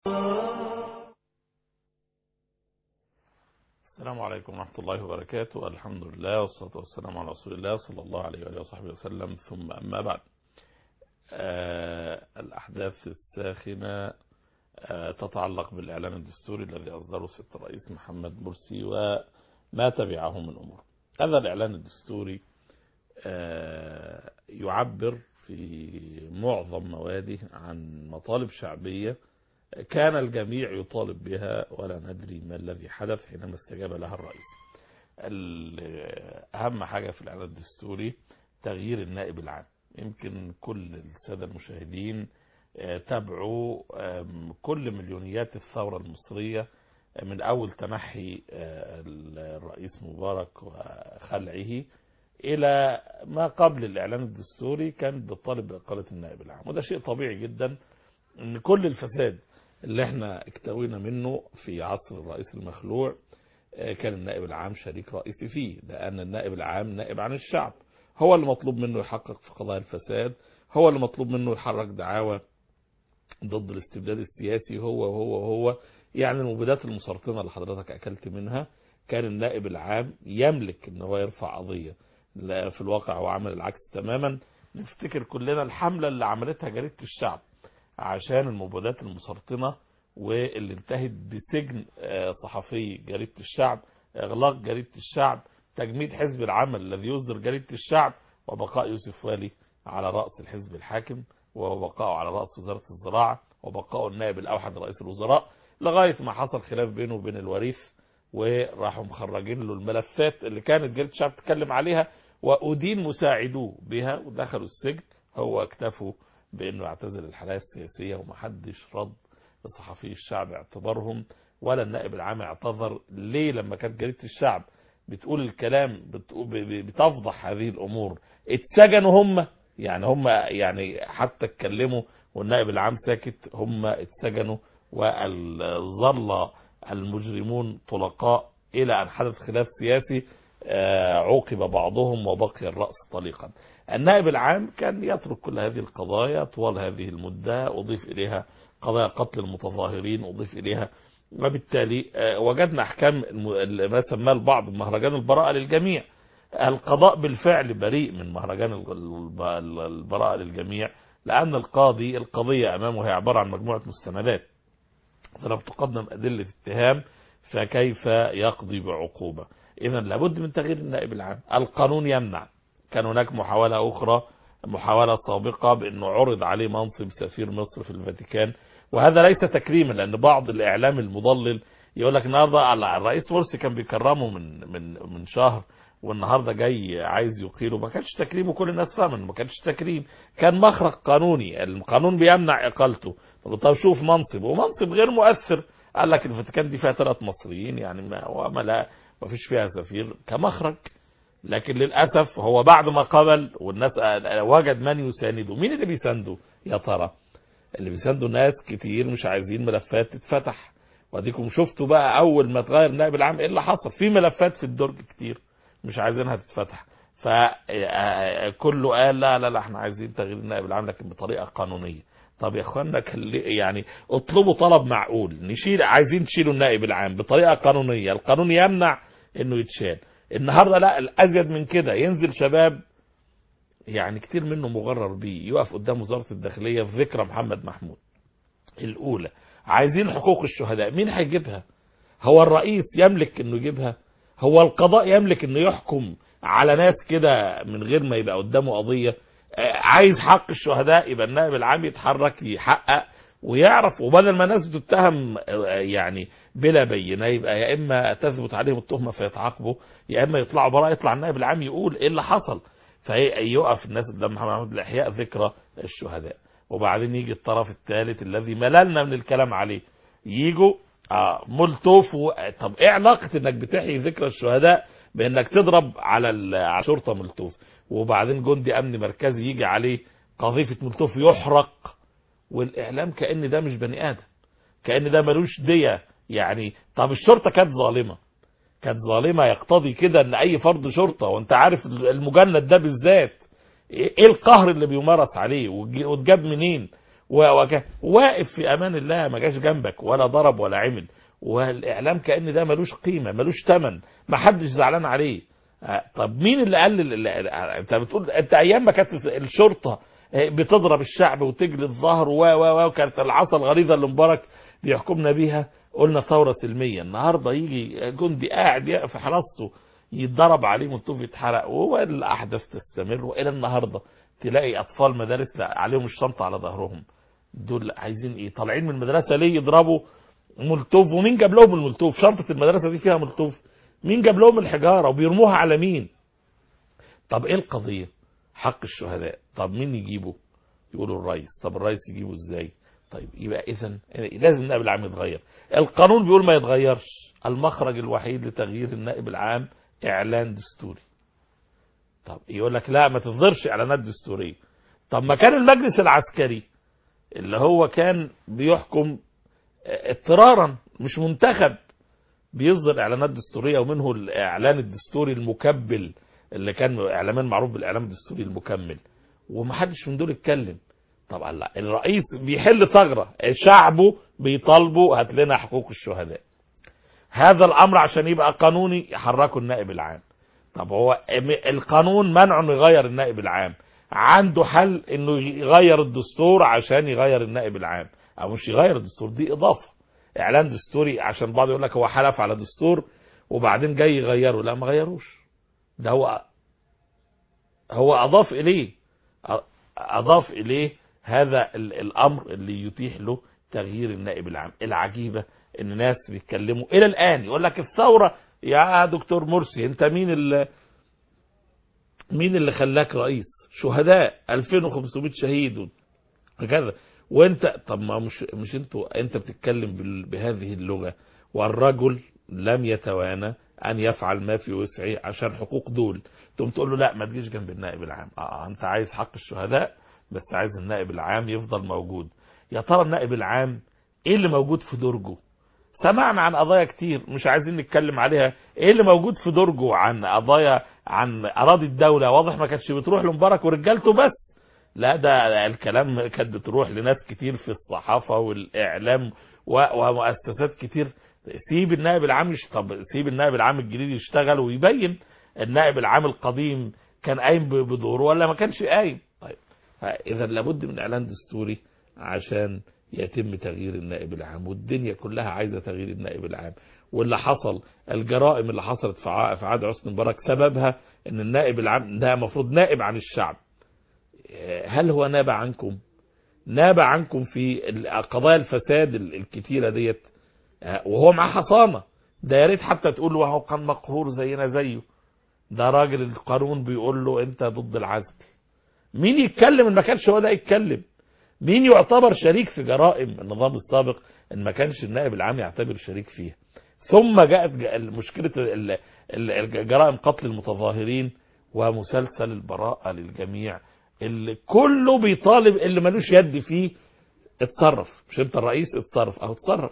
السلام عليكم ورحمة الله وبركاته الحمد لله والصلاة والسلام على رسول الله صلى الله عليه وآله وصحبه وسلم ثم أما بعد آه الأحداث الساخنة آه تتعلق بالإعلان الدستوري الذي أصدره ست الرئيس محمد مرسي وما تبعه من أمور هذا الإعلان الدستوري آه يعبر في معظم مواده عن مطالب شعبية كان الجميع يطالب بها ولا ندري ما الذي حدث حينما استجاب لها الرئيس أهم حاجة في الإعلان الدستوري تغيير النائب العام يمكن كل السادة المشاهدين تابعوا كل مليونيات الثورة المصرية من أول تنحي الرئيس مبارك وخلعه إلى ما قبل الإعلان الدستوري كان بالطالب بإقالة النائب العام وده شيء طبيعي جدا ان كل الفساد اللي احنا اكتوينا منه في عصر الرئيس المخلوع كان النائب العام شريك رئيسي فيه لأن النائب العام نائب عن الشعب هو اللي مطلوب منه يحقق في قضايا الفساد هو اللي مطلوب منه يحرك دعاوى ضد الاستبداد السياسي هو وهو وهو يعني المبيدات المسرطنة اللي حضرتك أكلت منها كان النائب العام يملك ان هو يرفع قضية في الواقع هو عمل العكس تماما نفتكر كلنا الحملة اللي عملتها جريدة الشعب عشان المبادات المسرطنة واللي انتهت بسجن صحفي جريدة الشعب اغلاق جريدة الشعب تجميد حزب العمل الذي يصدر جريدة الشعب وبقاء يوسف والي على رأس الحزب الحاكم وبقاءه على رأس وزارة الزراعة وبقاء النائب الأوحد رئيس الوزراء لغاية ما حصل خلاف بينه وبين الوريث وراحوا مخرجين له الملفات اللي كانت جريدة الشعب تتكلم عليها وأدين مساعدوه بها ودخلوا السجن هو اكتفوا بانه يعتزل الحياة السياسية ومحدش رد لصحفي الشعب اعتبارهم ولا النائب العام اعتذر ليه لما كانت جريدة الشعب بتقول الكلام بتفضح هذه الامور اتسجنوا هم يعني هم يعني حتى اتكلموا والنائب العام ساكت هم اتسجنوا وظل المجرمون طلقاء الى ان حدث خلاف سياسي عوقب بعضهم وبقي الرأس طليقا النائب العام كان يترك كل هذه القضايا طوال هذه المدة أضيف إليها قضايا قتل المتظاهرين أضيف إليها وبالتالي وجدنا أحكام ما سماه البعض مهرجان البراءة للجميع القضاء بالفعل بريء من مهرجان البراءة للجميع لأن القاضي القضية أمامه هي عبارة عن مجموعة مستندات فلما تقدم أدلة اتهام فكيف يقضي بعقوبة إذا لابد من تغيير النائب العام القانون يمنع كان هناك محاولة أخرى محاولة سابقة بأنه عرض عليه منصب سفير مصر في الفاتيكان وهذا ليس تكريما لأن بعض الإعلام المضلل يقول لك النهاردة الرئيس مرسي كان بيكرمه من من من شهر والنهارده جاي عايز يقيله ما كانش تكريم وكل الناس فاهمه ما كانش تكريم كان مخرج قانوني القانون بيمنع اقالته طب شوف منصب ومنصب غير مؤثر قال لك الفاتيكان دي فيها ثلاث مصريين يعني ما وما لا ما فيش فيها سفير كمخرج لكن للأسف هو بعد ما قبل والناس وجد من يسانده مين اللي بيسانده يا ترى اللي بيسانده ناس كتير مش عايزين ملفات تتفتح واديكم شفتوا بقى اول ما اتغير النائب العام ايه اللي حصل في ملفات في الدرج كتير مش عايزينها تتفتح فكله قال لا لا لا احنا عايزين تغيير النائب العام لكن بطريقه قانونيه طب يا اخوانا يعني اطلبوا طلب معقول نشيل عايزين تشيلوا النائب العام بطريقه قانونيه القانون يمنع انه يتشال النهاردة لا الأزيد من كده ينزل شباب يعني كتير منه مغرر بيه يقف قدام وزارة الداخلية في ذكرى محمد محمود الأولى عايزين حقوق الشهداء مين هيجيبها هو الرئيس يملك انه يجيبها هو القضاء يملك انه يحكم على ناس كده من غير ما يبقى قدامه قضية عايز حق الشهداء يبقى النائب العام يتحرك يحقق ويعرف وبدل ما ناس تتهم يعني بلا بينه يبقى يا اما تثبت عليهم التهمه فيتعاقبوا يا اما يطلعوا براءه يطلع النائب العام يقول ايه اللي حصل فيقف الناس قدام محمد محمود لاحياء ذكرى الشهداء وبعدين يجي الطرف الثالث الذي مللنا من الكلام عليه يجوا آه مولتوف و... طب ايه علاقه انك بتحيي ذكرى الشهداء بانك تضرب على الشرطه مولتوف وبعدين جندي امن مركزي يجي عليه قذيفه مولتوف يحرق والاعلام كان ده مش بني ادم كان ده ملوش ديه يعني طب الشرطه كانت ظالمه كانت ظالمه يقتضي كده ان اي فرد شرطه وانت عارف المجند ده بالذات ايه القهر اللي بيمارس عليه واتجاب منين و- وك- واقف في امان الله ما جاش جنبك ولا ضرب ولا عمل والاعلام كان ده ملوش قيمه ملوش ثمن ما حدش زعلان عليه آه، طب مين اللي قال اللي انت بتقول انت ايام ما كانت الشرطه آه، بتضرب الشعب وتجلد الظهر و و و وكانت العصا الغليظه اللي مبارك بيحكمنا بيها قلنا ثوره سلميه النهارده يجي جندي قاعد يقف في حراسته يتضرب عليه ملتوف يتحرق والاحداث تستمر والى النهارده تلاقي اطفال مدارس لا عليهم الشنطه على ظهرهم دول عايزين ايه طالعين من المدرسه ليه يضربوا ملتوف ومين جاب لهم الملتوف شنطه المدرسه دي فيها ملتوف مين جاب لهم الحجاره وبيرموها على مين طب ايه القضيه حق الشهداء طب مين يجيبه يقولوا الرئيس طب الرئيس يجيبه ازاي طيب يبقى اذا لازم النائب العام يتغير القانون بيقول ما يتغيرش المخرج الوحيد لتغيير النائب العام اعلان دستوري طب يقول لك لا ما تصدرش اعلانات دستوريه طب ما كان المجلس العسكري اللي هو كان بيحكم اضطرارا مش منتخب بيصدر اعلانات دستوريه ومنه الاعلان الدستوري المكبل اللي كان اعلامان معروف بالاعلام الدستوري المكمل ومحدش من دول اتكلم طبعا لا الرئيس بيحل ثغره شعبه بيطالبوا هات لنا حقوق الشهداء هذا الامر عشان يبقى قانوني يحركوا النائب العام طب هو القانون منعه انه يغير النائب العام عنده حل انه يغير الدستور عشان يغير النائب العام او مش يغير الدستور دي اضافه اعلان دستوري عشان بعض يقول لك هو حلف على دستور وبعدين جاي يغيره لا ما غيروش ده هو هو اضاف اليه اضاف اليه هذا الامر اللي يتيح له تغيير النائب العام العجيبه ان ناس بيتكلموا الى الان يقول لك الثوره يا دكتور مرسي انت مين اللي مين اللي خلاك رئيس شهداء 2500 شهيد وكذا وانت طب ما مش مش انتوا انت بتتكلم بهذه اللغه والرجل لم يتوانى ان يفعل ما في وسعه عشان حقوق دول تقوم تقول له لا ما تجيش جنب النائب العام اه انت عايز حق الشهداء بس عايز النائب العام يفضل موجود يا ترى النائب العام ايه اللي موجود في درجه سمعنا عن قضايا كتير مش عايزين نتكلم عليها ايه اللي موجود في درجه عن قضايا عن اراضي الدوله واضح ما كانتش بتروح لمبارك ورجالته بس لا ده الكلام كانت بتروح لناس كتير في الصحافه والاعلام ومؤسسات كتير سيب النائب العام يش... طب سيب النائب العام الجديد يشتغل ويبين النائب العام القديم كان قايم بدوره ولا ما كانش قايم طيب اذا لابد من اعلان دستوري عشان يتم تغيير النائب العام والدنيا كلها عايزه تغيير النائب العام واللي حصل الجرائم اللي حصلت في عهد حسني مبارك سببها ان النائب العام ده المفروض نائب عن الشعب هل هو ناب عنكم ناب عنكم في قضايا الفساد الكتيره ديت وهو معاه حصانه ده يا ريت حتى تقول له هو كان مقهور زينا زيه ده راجل القانون بيقول له انت ضد العزل مين يتكلم ان ما كانش هو ده يتكلم مين يعتبر شريك في جرائم النظام السابق ان ما كانش النائب العام يعتبر شريك فيها ثم جاءت مشكله جرائم قتل المتظاهرين ومسلسل البراءه للجميع اللي كله بيطالب اللي ملوش يد فيه اتصرف مش انت الرئيس اتصرف اهو اتصرف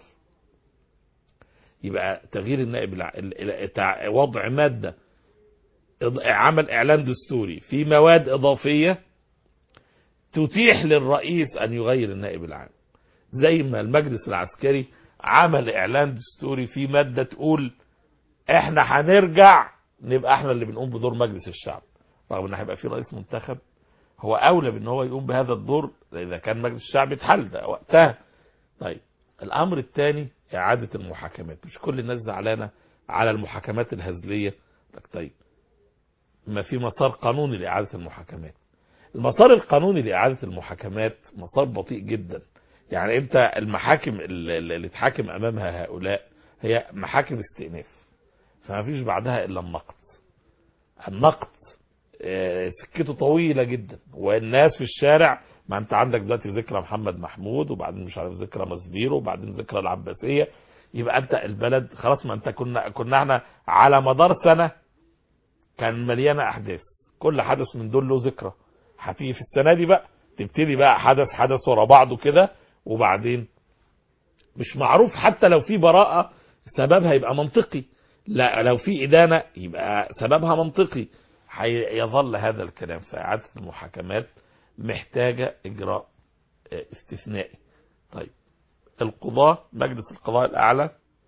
يبقى تغيير النائب الع... وضع ماده عمل اعلان دستوري في مواد اضافيه تتيح للرئيس ان يغير النائب العام زي ما المجلس العسكري عمل اعلان دستوري في ماده تقول احنا هنرجع نبقى احنا اللي بنقوم بدور مجلس الشعب رغم ان هيبقى في رئيس منتخب هو اولى بان هو يقوم بهذا الدور اذا كان مجلس الشعب اتحل ده وقتها طيب الامر الثاني اعاده المحاكمات مش كل الناس زعلانه على المحاكمات الهزليه لك طيب ما في مسار قانوني لاعاده المحاكمات المسار القانوني لإعادة المحاكمات مسار بطيء جدا يعني انت المحاكم اللي تحاكم امامها هؤلاء هي محاكم استئناف فما فيش بعدها الا النقد النقد سكته طويلة جدا والناس في الشارع ما انت عندك دلوقتي ذكرى محمد محمود وبعدين مش عارف ذكرى مزبيرو وبعدين ذكرى العباسية يبقى انت البلد خلاص ما انت كنا كنا احنا على مدار سنة كان مليانة احداث كل حدث من دول له ذكرى هتيجي في السنه دي بقى تبتدي بقى حدث حدث ورا بعضه كده وبعدين مش معروف حتى لو في براءه سببها يبقى منطقي لا لو في ادانه يبقى سببها منطقي يظل هذا الكلام فاعاده المحاكمات محتاجه اجراء آه، استثنائي طيب القضاة مجلس القضاء الأعلى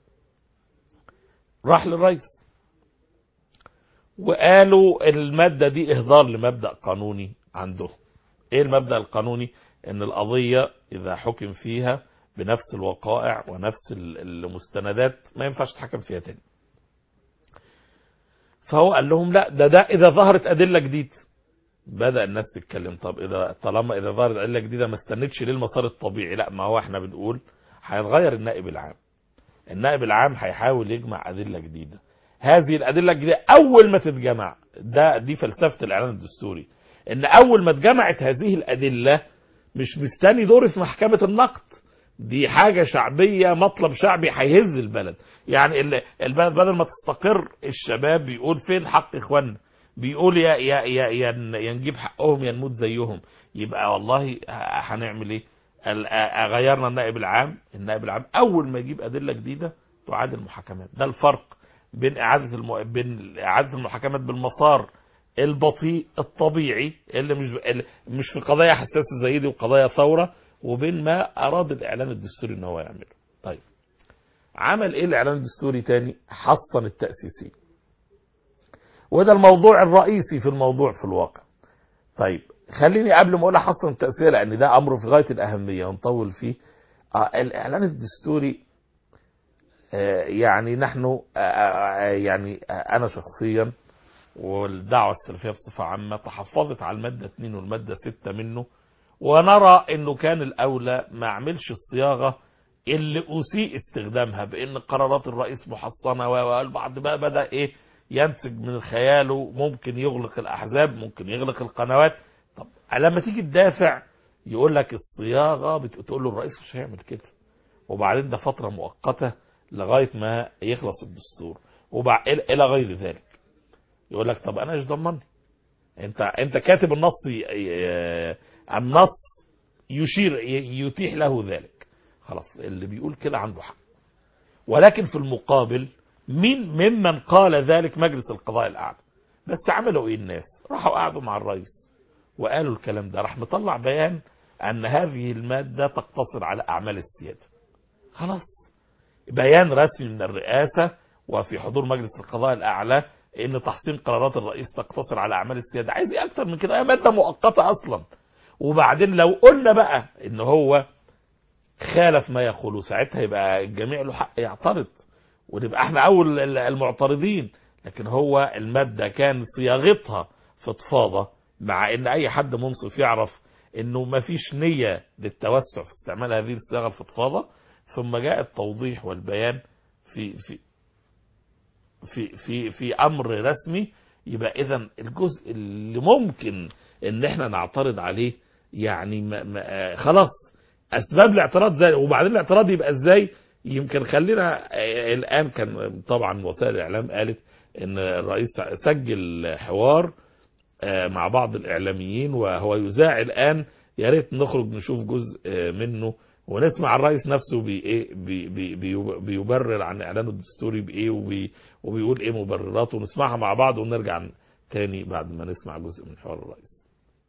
راح للرئيس وقالوا المادة دي إهدار لمبدأ قانوني عندهم إيه المبدأ القانوني إن القضية إذا حكم فيها بنفس الوقائع ونفس ال- المستندات ما ينفعش تحكم فيها تاني فهو قال لهم لا ده ده إذا ظهرت أدلة جديدة بدأ الناس تتكلم طب إذا طالما إذا ظهرت أدلة جديدة ما استنتش ليه المسار الطبيعي لا ما هو احنا بنقول هيتغير النائب العام النائب العام هيحاول يجمع أدلة جديدة هذه الأدلة الجديدة أول ما تتجمع ده دي فلسفة الإعلان الدستوري إن أول ما اتجمعت هذه الأدلة مش مستني دوري في محكمة النقد دي حاجة شعبية مطلب شعبي هيهز البلد يعني ال- البلد بدل ما تستقر الشباب بيقول فين حق إخواننا بيقول يا يا يا يا ن- يا نجيب حقهم يا نموت زيهم يبقى والله ه- هنعمل ايه ال- آ- غيرنا النائب العام النائب العام اول ما يجيب ادله جديده تعاد المحاكمات ده الفرق بين اعاده الم... بين اعاده المحاكمات بالمسار البطيء الطبيعي اللي مش اللي مش في قضايا حساسه زي دي وقضايا ثوره وبين ما اراد الاعلان الدستوري ان هو يعمله طيب عمل ايه الاعلان الدستوري تاني حصن التاسيسي وده الموضوع الرئيسي في الموضوع في الواقع طيب خليني قبل ما اقول حصن التأثير لان ده امر في غاية الاهمية ونطول فيه آه الاعلان الدستوري آه يعني نحن آه آه يعني آه انا شخصيا والدعوة السلفية بصفة عامة تحفظت على المادة 2 والمادة 6 منه ونرى انه كان الاولى ما عملش الصياغة اللي اسيء استخدامها بان قرارات الرئيس محصنة والبعض بقى بدأ ايه ينتج من خياله ممكن يغلق الاحزاب ممكن يغلق القنوات طب لما تيجي تدافع يقول لك الصياغه بتقول له الرئيس مش هيعمل كده وبعدين ده فتره مؤقته لغايه ما يخلص الدستور وبع... الى غير ذلك يقول لك طب انا ايش ضمني انت انت كاتب النص ي... ي- النص يشير ي- يتيح له ذلك خلاص اللي بيقول كده عنده حق ولكن في المقابل مين ممن قال ذلك مجلس القضاء الاعلى بس عملوا ايه الناس راحوا قعدوا مع الرئيس وقالوا الكلام ده راح مطلع بيان ان هذه المادة تقتصر على اعمال السيادة خلاص بيان رسمي من الرئاسة وفي حضور مجلس القضاء الاعلى ان تحسين قرارات الرئيس تقتصر على اعمال السيادة عايز ايه اكتر من كده هي مادة مؤقتة اصلا وبعدين لو قلنا بقى ان هو خالف ما يقوله ساعتها يبقى الجميع له حق يعترض ونبقى احنا اول المعترضين لكن هو المادة كان صياغتها فضفاضة مع ان اي حد منصف يعرف انه ما فيش نية للتوسع في استعمال هذه الصياغة الفضفاضة ثم جاء التوضيح والبيان في في في في في امر رسمي يبقى اذا الجزء اللي ممكن ان احنا نعترض عليه يعني ما ما خلاص اسباب الاعتراض زي وبعدين الاعتراض يبقى ازاي يمكن خلينا آه، الان كان طبعا وسائل الاعلام قالت ان الرئيس سجل حوار آه، مع بعض الاعلاميين وهو يذاع الان يا ريت نخرج نشوف جزء آه، منه ونسمع الرئيس نفسه بي ايه بي بي بي بيبرر عن اعلانه الدستوري بايه وبي وبيقول ايه مبرراته ونسمعها مع بعض ونرجع تاني بعد ما نسمع جزء من حوار الرئيس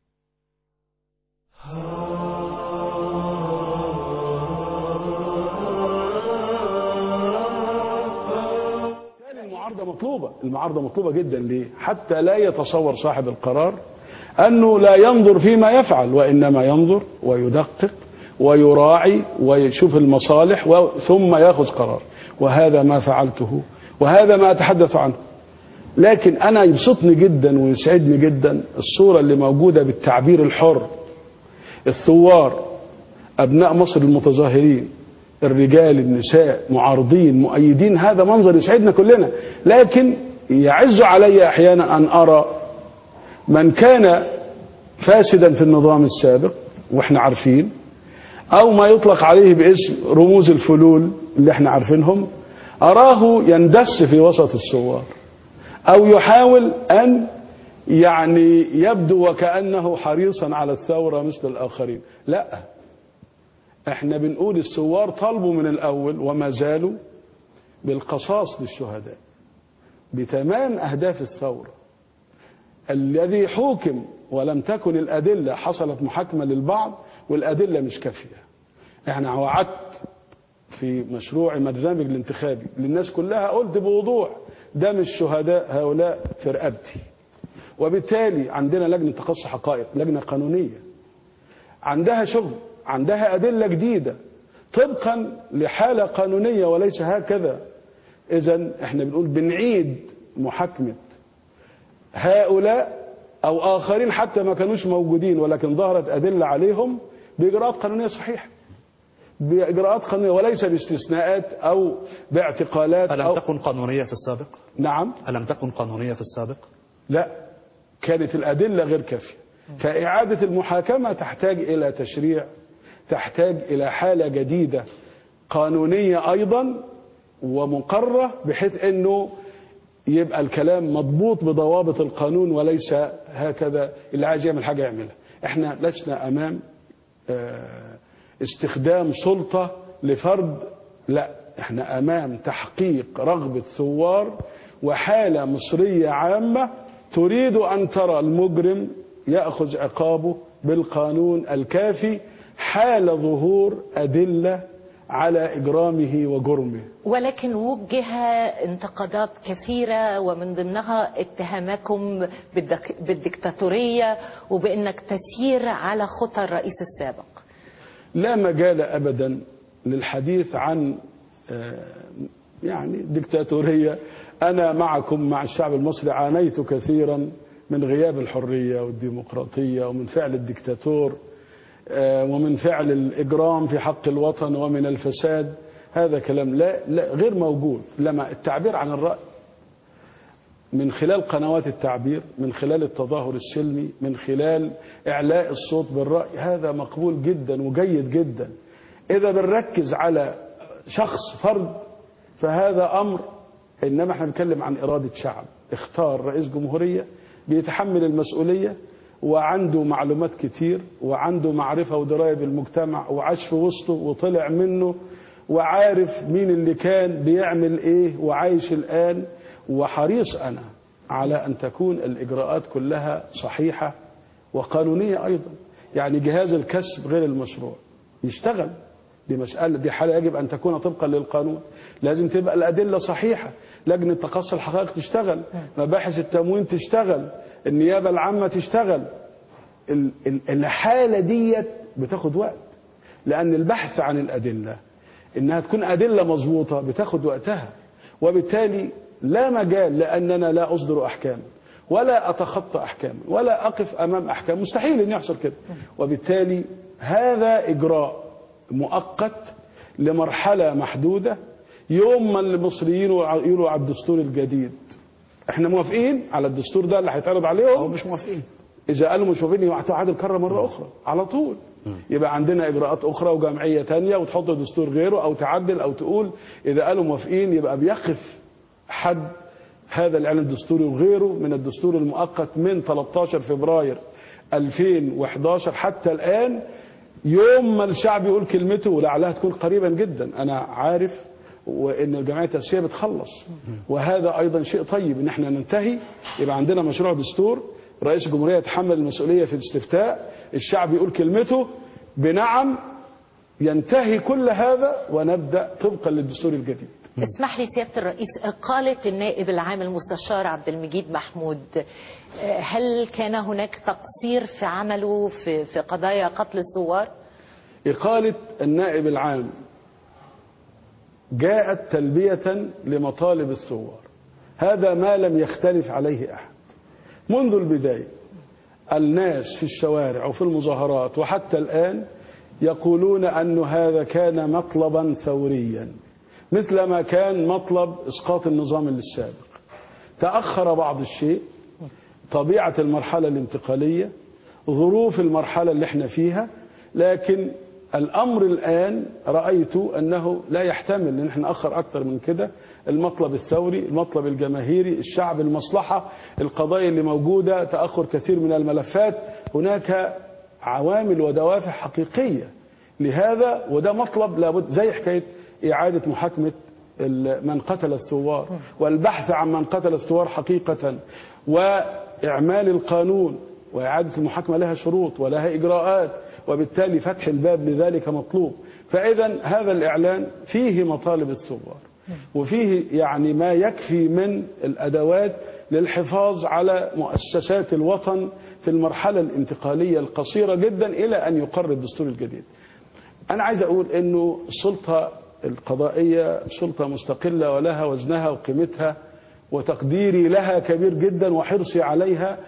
كان المعارضة مطلوبة المعارضة مطلوبة جدا ليه حتى لا يتصور صاحب القرار أنه لا ينظر فيما يفعل وإنما ينظر ويدقق ويراعي ويشوف المصالح و- ثم يأخذ قرار وهذا ما فعلته وهذا ما أتحدث عنه لكن أنا يبسطني جدا ويسعدني جدا الصورة اللي موجودة بالتعبير الحر الثوار أبناء مصر المتظاهرين الرجال النساء معارضين مؤيدين هذا منظر يسعدنا كلنا لكن يعز علي أحيانا أن أرى من كان فاسدا في النظام السابق واحنا عارفين أو ما يطلق عليه باسم رموز الفلول اللي احنا عارفينهم أراه يندس في وسط الثوار أو يحاول أن يعني يبدو وكأنه حريصا على الثورة مثل الآخرين لا احنا بنقول الثوار طلبوا من الأول وما زالوا بالقصاص للشهداء بتمام أهداف الثورة الذي حوكم ولم تكن الأدلة حصلت محاكمة للبعض والأدلة مش كافية احنا وعدت في مشروع البرنامج الانتخابي للناس كلها قلت بوضوح دم الشهداء هؤلاء في رقبتي وبالتالي عندنا لجنة تقصي حقائق لجنة قانونية عندها شغل عندها أدلة جديدة طبقا لحالة قانونية وليس هكذا إذا احنا بنقول بنعيد محاكمة هؤلاء أو آخرين حتى ما كانوش موجودين ولكن ظهرت أدلة عليهم بإجراءات قانونية صحيحة بإجراءات قانونية وليس باستثناءات أو باعتقالات ألم أو تكن قانونية في السابق؟ نعم ألم تكن قانونية في السابق؟ لا كانت الأدلة غير كافية فإعادة المحاكمة تحتاج إلى تشريع تحتاج إلى حالة جديدة قانونية أيضا ومقرة بحيث أنه يبقى الكلام مضبوط بضوابط القانون وليس هكذا اللي عايز يعمل حاجة يعملها احنا لسنا أمام آه، استخدام سلطة لفرد لا احنا أمام تحقيق رغبة ثوار وحالة مصرية عامة تريد أن ترى المجرم يأخذ عقابه بالقانون الكافي حال ظهور أدلة على إجرامه وجرمه ولكن وجه انتقادات كثيرة ومن ضمنها اتهامكم بالدك بالدكتاتورية وبأنك تسير على خطى الرئيس السابق لا مجال أبدا للحديث عن آه، يعني ديكتاتورية أنا معكم مع الشعب المصري عانيت كثيرا من غياب الحرية والديمقراطية ومن فعل الدكتاتور آه، ومن فعل الإجرام في حق الوطن ومن الفساد هذا كلام لا, لا غير موجود لما التعبير عن الرأي من خلال قنوات التعبير من خلال التظاهر السلمي من خلال إعلاء الصوت بالرأي هذا مقبول جدا وجيد جدا إذا بنركز على شخص فرد فهذا أمر إنما احنا بنتكلم عن إرادة شعب اختار رئيس جمهورية بيتحمل المسؤولية وعنده معلومات كتير وعنده معرفة ودراية بالمجتمع وعاش في وسطه وطلع منه وعارف مين اللي كان بيعمل ايه وعايش الآن وحريص أنا على أن تكون الإجراءات كلها صحيحة وقانونية أيضا يعني جهاز الكسب غير المشروع يشتغل دي مسألة دي حالة يجب أن تكون طبقا للقانون لازم تبقى الأدلة صحيحة لجنة تقصي الحقائق تشتغل مباحث التموين تشتغل النيابة العامة تشتغل ال- ال- الحالة ديت بتاخد وقت لأن البحث عن الأدلة إنها تكون أدلة مظبوطة بتاخد وقتها وبالتالي لا مجال لأننا لا أصدر أحكام ولا أتخطى أحكام ولا أقف أمام أحكام مستحيل أن يحصل كده وبالتالي هذا إجراء مؤقت لمرحلة محدودة يوم ما المصريين يقولوا على الدستور الجديد احنا موافقين على الدستور ده اللي هيتعرض أو عليهم مش موافقين اذا قالوا مش موافقين يبقى تعاد الكره مره اخرى على طول يبقى عندنا اجراءات اخرى وجمعيه تانية وتحط دستور غيره او تعدل او تقول اذا قالوا موافقين يبقى بيقف حد هذا الاعلان الدستوري وغيره من الدستور المؤقت من 13 فبراير 2011 حتى الان يوم ما الشعب يقول كلمته ولعلها تكون قريبا جدا انا عارف وان الجمعيه التاسيسيه بتخلص وهذا ايضا شيء طيب ان احنا ننتهي يبقى عندنا مشروع دستور رئيس الجمهوريه يتحمل المسؤوليه في الاستفتاء الشعب يقول كلمته بنعم ينتهي كل هذا ونبدا طبقا للدستور الجديد اسمح لي سيادة الرئيس قالت النائب العام المستشار عبد المجيد محمود آه، هل كان هناك تقصير في عمله في, في قضايا قتل الثوار؟ إقالة النائب العام جاءت تلبية لمطالب الثوار هذا ما لم يختلف عليه أحد منذ البداية الناس في الشوارع وفي المظاهرات وحتى الآن يقولون أن هذا كان مطلبا ثوريا مثل ما كان مطلب إسقاط النظام السابق تأخر بعض الشيء طبيعة المرحلة الانتقالية ظروف المرحلة اللي احنا فيها لكن الأمر الآن رأيت أنه لا يحتمل أن احنا نأخر أكتر من كده المطلب الثوري المطلب الجماهيري الشعب المصلحة القضايا اللي موجودة تأخر كثير من الملفات هناك عوامل ودوافع حقيقية لهذا وده مطلب لابد زي حكاية إعادة محاكمة ال- من قتل الثوار والبحث عن من قتل الثوار حقيقة وإعمال القانون وإعادة المحاكمة لها شروط ولها إجراءات وبالتالي فتح الباب لذلك مطلوب فإذا هذا الإعلان فيه مطالب الثوار وفيه يعني ما يكفي من الأدوات للحفاظ على مؤسسات الوطن في المرحلة الانتقالية القصيرة جدا إلى أن يقر الدستور الجديد أنا عايز أقول أنه السلطة القضائية سلطة مستقلة ولها وزنها وقيمتها وتقديري لها كبير جدا وحرصي عليها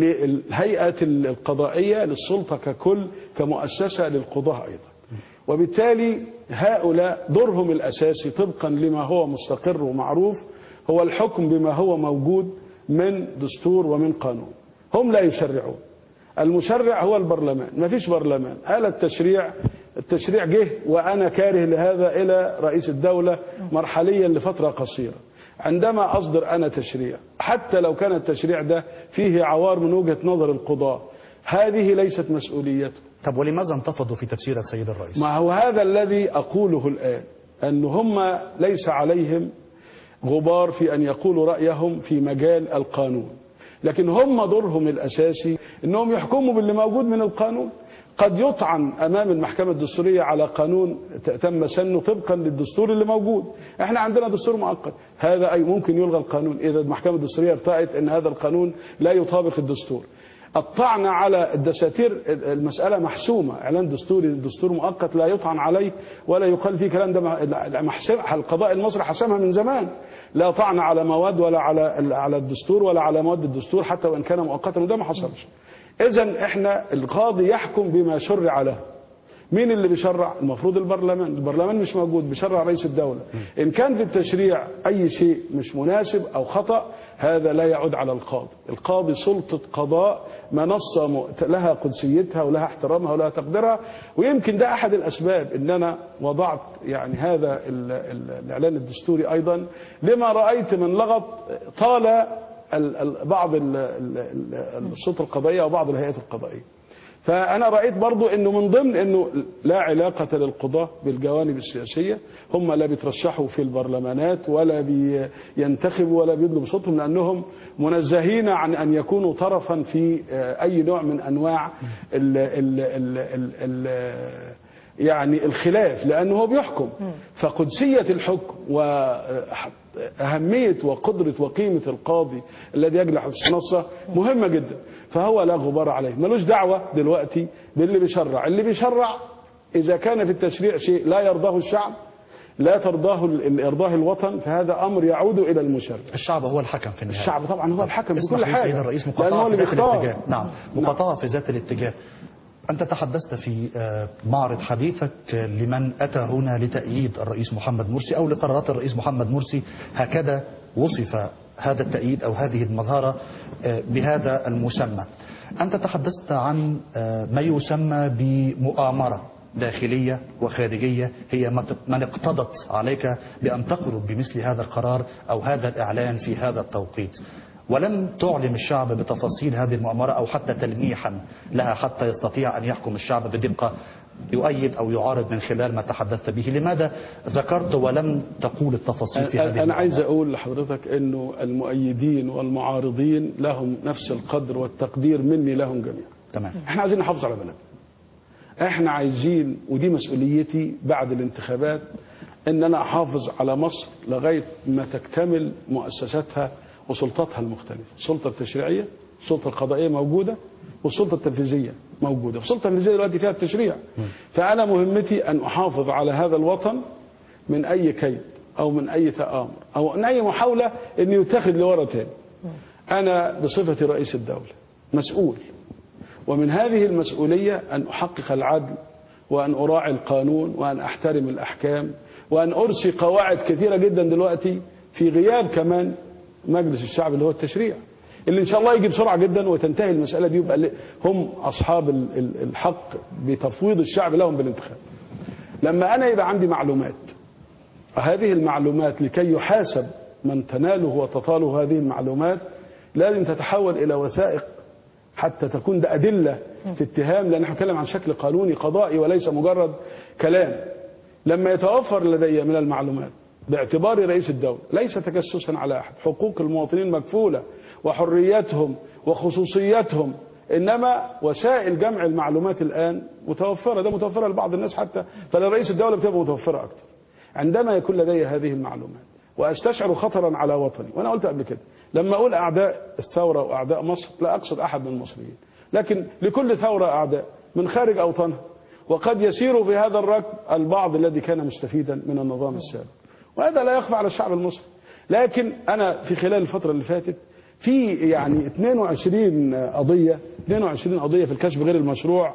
للهيئة القضائية للسلطة ككل كمؤسسة للقضاء أيضا وبالتالي هؤلاء دورهم الأساسي طبقا لما هو مستقر ومعروف هو الحكم بما هو موجود من دستور ومن قانون هم لا يشرعون المشرع هو البرلمان ما فيش برلمان آلة التشريع التشريع جه وأنا كاره لهذا إلى رئيس الدولة مرحليا لفترة قصيرة عندما أصدر أنا تشريع حتى لو كان التشريع ده فيه عوار من وجهة نظر القضاة هذه ليست مسؤوليته طب ولماذا انتفضوا في تفسير السيد الرئيس ما هو هذا الذي أقوله الآن أن هم ليس عليهم غبار في أن يقولوا رأيهم في مجال القانون لكن هم دورهم الأساسي أنهم يحكموا باللي موجود من القانون قد يطعن أمام المحكمة الدستورية على قانون تم سنه طبقا للدستور اللي موجود احنا عندنا دستور مؤقت هذا أي ممكن يلغى القانون إذا المحكمة الدستورية ارتأت أن هذا القانون لا يطابق الدستور الطعن على الدساتير المسألة محسومة إعلان دستوري دستور مؤقت لا يطعن عليه ولا يقال فيه كلام ده محسم القضاء المصري حسمها من زمان لا طعن على مواد ولا على على الدستور ولا على مواد الدستور حتى وإن كان مؤقتا وده ما حصلش إذا إحنا القاضي يحكم بما شرع له مين اللي بيشرع المفروض البرلمان البرلمان مش موجود بيشرع رئيس الدولة إن كان في التشريع أي شيء مش مناسب أو خطأ هذا لا يعود على القاضي القاضي سلطة قضاء منصة م- لها قدسيتها ولها احترامها ولها تقديرها ويمكن ده أحد الأسباب إن أنا وضعت يعني هذا ال- ال- الإعلان الدستوري أيضا لما رأيت من لغط طال ال- ال- بعض ال- ال- ال- السلطة القضائية وبعض الهيئات القضائية فأنا رأيت برضو أنه من ضمن أنه لا علاقة للقضاة بالجوانب السياسية هم لا بيترشحوا في البرلمانات ولا بينتخبوا ولا بيدلوا بصوتهم لأنهم منزهين عن أن يكونوا طرفا في آه، أي نوع من أنواع ال ال ال ال ال يعني الخلاف لأنه هو بيحكم فقدسية الحكم وأهمية وقدرة وقيمة القاضي الذي يجلح النصة مهمة جدا فهو لا غبار عليه ملوش دعوة دلوقتي باللي بيشرع اللي بيشرع إذا كان في التشريع شيء لا يرضاه الشعب لا ترضاه ال- إرضاه الوطن فهذا أمر يعود إلى المشرع الشعب هو الحكم في النهاية الشعب طبعا هو الحكم اسمح بكل لي حاجة سيد الرئيس لأنه هو مقاطعة اللي في ذات بيختار الاتجاه نعم مقاطعة في ذات الاتجاه أنت تحدثت في آه، معرض حديثك آه، لمن أتى هنا لتأييد الرئيس محمد مرسي أو لقرارات الرئيس محمد مرسي هكذا وصف هذا التأييد أو هذه المظاهرة آه، بهذا المسمى أنت تحدثت عن آه، ما يسمى بمؤامرة داخلية وخارجية هي ما ت- من اقتضت عليك بأن تخرج بمثل هذا القرار أو هذا الإعلان في هذا التوقيت ولم تعلم الشعب بتفاصيل هذه المؤامرة أو حتى تلميحا لها حتى يستطيع أن يحكم الشعب بدقة يؤيد أو يعارض من خلال ما تحدثت به لماذا ذكرت ولم تقول التفاصيل في هذه أنا أنا عايز المؤامرة؟ أقول لحضرتك أنه المؤيدين والمعارضين لهم نفس القدر والتقدير مني لهم جميعا تمام احنا عايزين نحافظ على بلدنا احنا عايزين ودي مسؤوليتي بعد الانتخابات ان انا احافظ على مصر لغايه ما تكتمل مؤسساتها وسلطاتها المختلفه السلطه التشريعيه السلطه القضائيه موجوده والسلطه التنفيذيه موجوده السلطه التنفيذيه دلوقتي فيها التشريع فانا مهمتي ان احافظ على هذا الوطن من اي كيد او من اي تآمر او من اي محاوله ان يتخذ لورا تاني انا بصفتي رئيس الدوله مسؤول ومن هذه المسؤولية أن أحقق العدل وأن أراعي القانون وأن أحترم الأحكام وأن أرسي قواعد كثيرة جدا دلوقتي في غياب كمان مجلس الشعب اللي هو التشريع اللي إن شاء الله يجي بسرعة جدا وتنتهي المسألة دي يبقى هم أصحاب ال- ال- الحق بتفويض الشعب لهم بالانتخاب لما أنا يبقى عندي معلومات هذه المعلومات لكي يحاسب من تناله وتطاله هذه المعلومات لازم تتحول إلى وثائق حتى تكون ده أدلة في اتهام لأن احنا بنتكلم عن شكل قانوني قضائي وليس مجرد كلام لما يتوفر لدي من المعلومات باعتباري رئيس الدولة ليس تجسسا على أحد حقوق المواطنين مكفولة وحرياتهم وخصوصياتهم انما وسائل جمع المعلومات الان متوفره ده متوفره لبعض الناس حتى فلرئيس الدوله بتبقى متوفره اكتر عندما يكون لدي هذه المعلومات واستشعر خطرا على وطني وانا قلت قبل كده لما اقول اعداء الثوره واعداء مصر لا اقصد احد من المصريين لكن لكل ثوره اعداء من خارج اوطانها وقد يسير في هذا الركب البعض الذي كان مستفيدا من النظام السابق وهذا لا يخفى على الشعب المصري لكن انا في خلال الفتره اللي فاتت في يعني 22 قضيه 22 قضيه في الكشف غير المشروع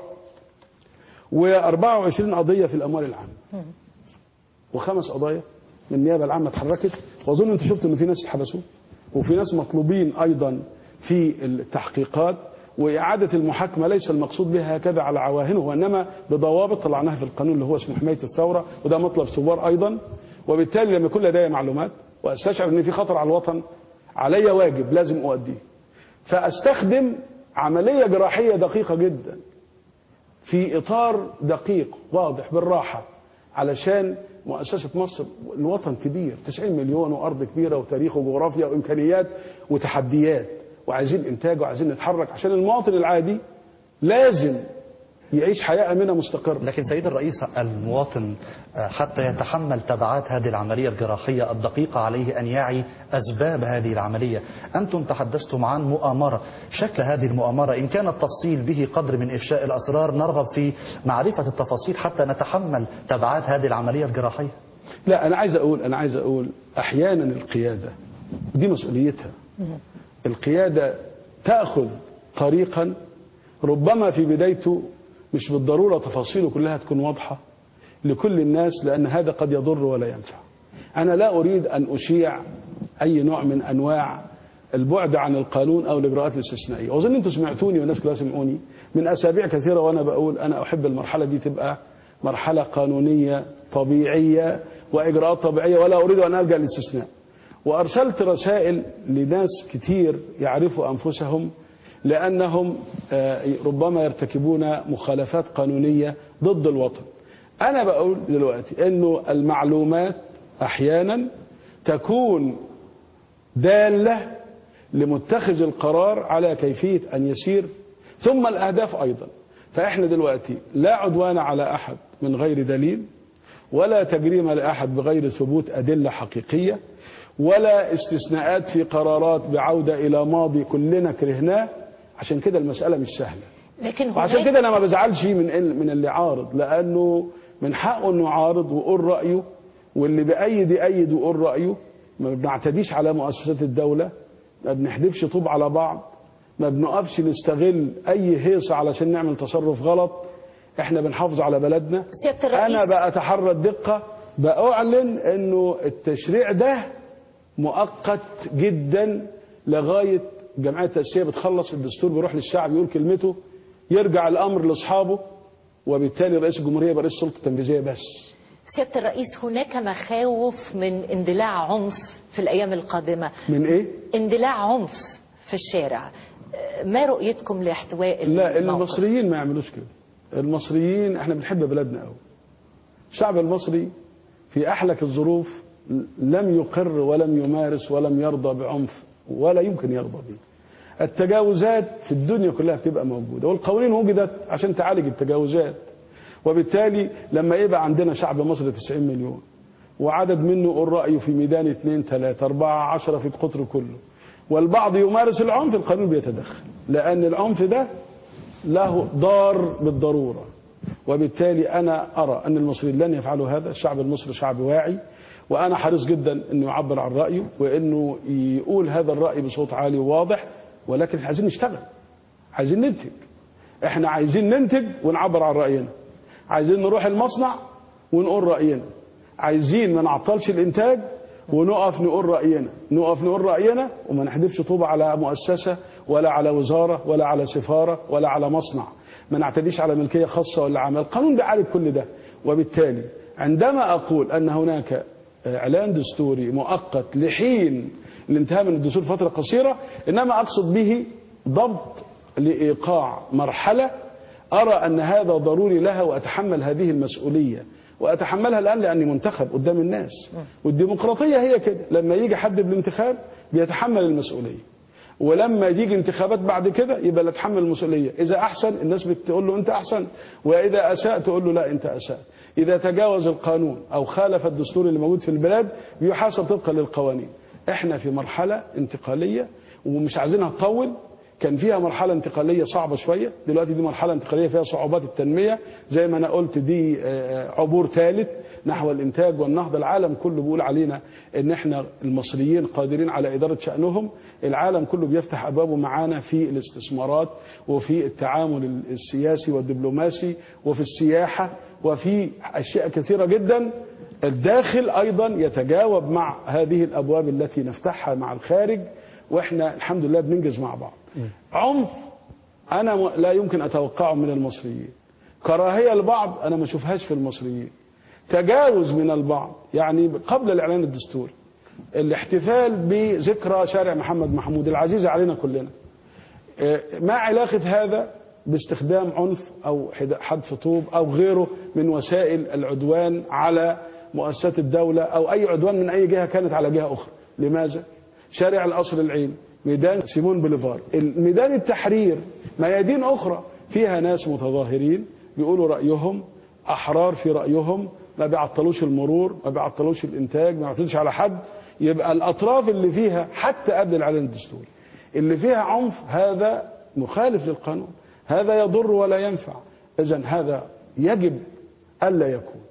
و24 قضيه في الاموال العامه وخمس قضايا من النيابه العامه اتحركت واظن انتم شفتوا ان في ناس اتحبسوا وفي ناس مطلوبين ايضا في التحقيقات واعاده المحاكمه ليس المقصود بها هكذا على عواهنه وانما بضوابط طلعناها في القانون اللي هو اسمه حمايه الثوره وده مطلب ثوار ايضا وبالتالي لما يكون لدي معلومات واستشعر ان في خطر على الوطن علي واجب لازم اؤديه فاستخدم عمليه جراحيه دقيقه جدا في اطار دقيق واضح بالراحه علشان مؤسسة مصر الوطن كبير 90 مليون وأرض كبيرة وتاريخ وجغرافيا وإمكانيات وتحديات وعايزين إنتاج وعايزين نتحرك عشان المواطن العادي لازم يعيش حياة أمنة مستقرة لكن سيد الرئيس المواطن آه، حتى يتحمل تبعات هذه العملية الجراحية الدقيقة عليه أن يعي أسباب هذه العملية أنتم تحدثتم عن مؤامرة شكل هذه المؤامرة إن كان التفصيل به قدر من إفشاء الأسرار نرغب في معرفة التفاصيل حتى نتحمل تبعات هذه العملية الجراحية لا أنا عايز أقول أنا عايز أقول أحيانا القيادة دي مسؤوليتها القيادة تأخذ طريقا ربما في بدايته مش بالضرورة تفاصيله كلها تكون واضحة لكل الناس لأن هذا قد يضر ولا ينفع أنا لا أريد أن أشيع أي نوع من أنواع البعد عن القانون أو الإجراءات الاستثنائية وأظن أنتم سمعتوني والناس كلها سمعوني من أسابيع كثيرة وأنا بقول أنا أحب المرحلة دي تبقى مرحلة قانونية طبيعية وإجراءات طبيعية ولا أريد أن ألجأ للاستثناء وأرسلت رسائل لناس كتير يعرفوا أنفسهم لأنهم آه، ربما يرتكبون مخالفات قانونية ضد الوطن أنا بقول دلوقتي أنه المعلومات أحيانا تكون دالة لمتخذ القرار على كيفية أن يسير ثم الأهداف أيضا فإحنا دلوقتي لا عدوان على أحد من غير دليل ولا تجريم لأحد بغير ثبوت أدلة حقيقية ولا استثناءات في قرارات بعودة إلى ماضي كلنا كرهناه عشان كده المسألة مش سهلة لكن وعشان هناك كده انا ما بزعلش من ال- من اللي عارض لانه من حقه انه يعارض ويقول رايه واللي بأيد يأيد ويقول رايه ما بنعتديش على مؤسسات الدوله ما بنحدفش طوب على بعض ما بنقفش نستغل اي هيصه علشان نعمل تصرف غلط احنا بنحافظ على بلدنا سيادة الرئيس انا بأتحرى الدقه بأعلن انه التشريع ده مؤقت جدا لغايه الجمعيه التاسيسيه بتخلص الدستور بيروح للشعب يقول كلمته يرجع الامر لاصحابه وبالتالي رئيس الجمهوريه يبقى رئيس السلطه التنفيذيه بس سيادة الرئيس هناك مخاوف من اندلاع عنف في الأيام القادمة من ايه؟ اندلاع عنف في الشارع ما رؤيتكم لاحتواء لا الموقف؟ المصريين ما يعملوش كده المصريين احنا بنحب بلدنا قوي الشعب المصري في احلك الظروف لم يقر ولم يمارس ولم يرضى بعنف ولا يمكن يرضى به التجاوزات في الدنيا كلها بتبقى موجوده والقوانين وجدت عشان تعالج التجاوزات وبالتالي لما يبقى عندنا شعب مصري 90 مليون وعدد منه يقول رأيه في ميدان اثنين ثلاثة أربعة عشرة في القطر كله والبعض يمارس العنف القانون بيتدخل لأن العنف ده له ضار بالضرورة وبالتالي أنا أرى أن المصريين لن يفعلوا هذا الشعب المصري شعب واعي وأنا حريص جدا أنه يعبر عن رأيه وأنه يقول هذا الرأي بصوت عالي وواضح ولكن احنا عايزين نشتغل عايزين ننتج احنا عايزين ننتج ونعبر عن رأينا عايزين نروح المصنع ونقول رأينا عايزين ما نعطلش الإنتاج ونقف نقول رأينا نقف نقول رأينا وما نحدفش طوبة على مؤسسة ولا على وزارة ولا على سفارة ولا على مصنع ما نعتديش على ملكية خاصة ولا عمل القانون بيعالج كل ده وبالتالي عندما أقول أن هناك إعلان دستوري مؤقت لحين الانتهاء من الدستور فترة قصيرة إنما أقصد به ضبط لإيقاع مرحلة أرى أن هذا ضروري لها وأتحمل هذه المسؤولية وأتحملها الآن لأني منتخب قدام الناس والديمقراطية هي كده لما يجي حد بالانتخاب بيتحمل المسؤولية ولما يجي انتخابات بعد كده يبقى لا تحمل المسؤوليه اذا احسن الناس بتقول له انت احسن واذا اساء تقول له لا انت اساء اذا تجاوز القانون او خالف الدستور اللي موجود في البلاد بيحاسب طبقا للقوانين احنا في مرحله انتقاليه ومش عايزينها تطول كان فيها مرحله انتقاليه صعبه شويه دلوقتي دي مرحله انتقاليه فيها صعوبات التنميه زي ما انا قلت دي آه، عبور ثالث نحو الانتاج والنهضه العالم كله بيقول علينا ان احنا المصريين قادرين على اداره شانهم العالم كله بيفتح ابوابه معانا في الاستثمارات وفي التعامل السياسي والدبلوماسي وفي السياحه وفي اشياء كثيره جدا الداخل ايضا يتجاوب مع هذه الابواب التي نفتحها مع الخارج واحنا الحمد لله بننجز مع بعض عنف انا م- لا يمكن اتوقعه من المصريين كراهيه البعض انا ما اشوفهاش في المصريين تجاوز من البعض يعني قبل الاعلان الدستوري الاحتفال بذكرى شارع محمد محمود العزيزه علينا كلنا آه، ما علاقه هذا باستخدام عنف او حد- حدف طوب او غيره من وسائل العدوان على مؤسسات الدوله او اي عدوان من اي جهه كانت على جهه اخرى لماذا شارع القصر العيني ميدان سيمون بوليفار ميدان التحرير ميادين اخرى فيها ناس متظاهرين بيقولوا رايهم احرار في رايهم ما بيعطلوش المرور ما بيعطلوش الانتاج ما بيعطلوش على حد يبقى الاطراف اللي فيها حتى قبل الاعلان الدستوري اللي فيها عنف هذا مخالف للقانون هذا يضر ولا ينفع اذا هذا يجب الا يكون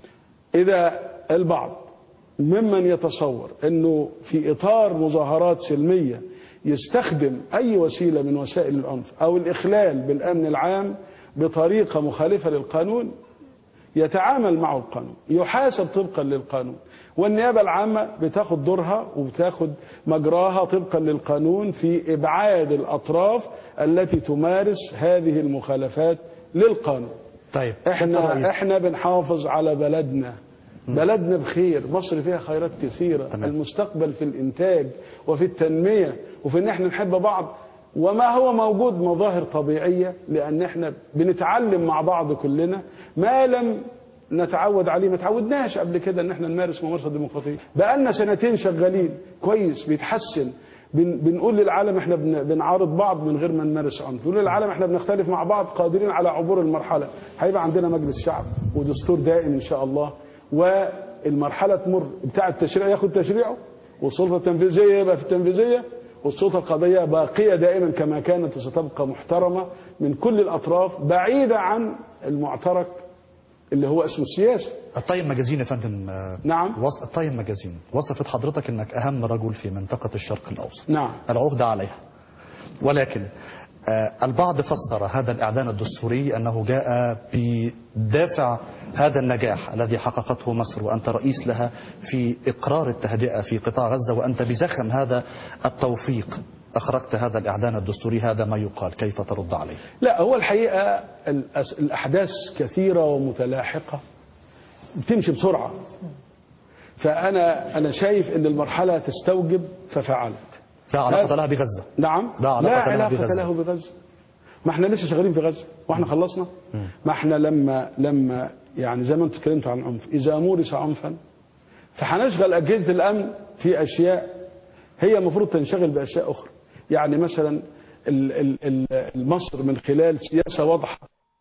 اذا البعض ممن يتصور انه في اطار مظاهرات سلميه يستخدم اي وسيله من وسائل العنف او الاخلال بالامن العام بطريقه مخالفه للقانون يتعامل مع القانون يحاسب طبقا للقانون والنيابة العامة بتاخد دورها وبتاخد مجراها طبقا للقانون في إبعاد الأطراف التي تمارس هذه المخالفات للقانون طيب دكتور احنا رئيس. احنا بنحافظ على بلدنا بلدنا بخير مصر فيها خيرات كثيرة تمام. المستقبل في الإنتاج وفي التنمية وفي إن احنا نحب بعض وما هو موجود مظاهر طبيعية لأن احنا بنتعلم مع بعض كلنا ما لم نتعود عليه ما تعودناش قبل كده ان احنا نمارس ممارسه ديمقراطيه بقالنا سنتين شغالين كويس بيتحسن بن بنقول للعالم احنا بن بنعارض بعض من غير ما نمارس عنف بنقول للعالم احنا بنختلف مع بعض قادرين على عبور المرحله هيبقى عندنا مجلس شعب ودستور دائم ان شاء الله والمرحله تمر بتاع التشريع ياخد تشريعه والسلطه التنفيذيه يبقى في التنفيذيه والسلطه القضائيه باقيه دائما كما كانت وستبقى محترمه من كل الاطراف بعيده عن المعترك اللي هو اسمه السياسي الطيب مجازين يا فندم آه، نعم. وص... الطيب مجازين وصفت حضرتك انك اهم رجل في منطقة الشرق الاوسط نعم. العهدة عليها ولكن آه، البعض فسر هذا الاعلان الدستوري انه جاء بدافع هذا النجاح الذي حققته مصر وانت رئيس لها في اقرار التهدئة في قطاع غزة وانت بزخم هذا التوفيق اخرجت هذا الاعلان الدستوري هذا ما يقال كيف ترد عليه لا هو الحقيقة الأس- الأحداث كثيرة ومتلاحقة بتمشي بسرعة فأنا أنا شايف أن المرحلة تستوجب ففعلت لا علاقة هذا- لها بغزة نعم لا علاقة لا لها علاقة بغزة. له بغزة ما احنا لسه شغالين في غزة واحنا خلصنا ما احنا لما لما يعني زي ما انتم اتكلمتوا عن العنف إذا مورس عنفا فهنشغل أجهزة الأمن في أشياء هي المفروض تنشغل بأشياء أخرى يعني مثلا ال- ال- ال- مصر من خلال سياسة واضحة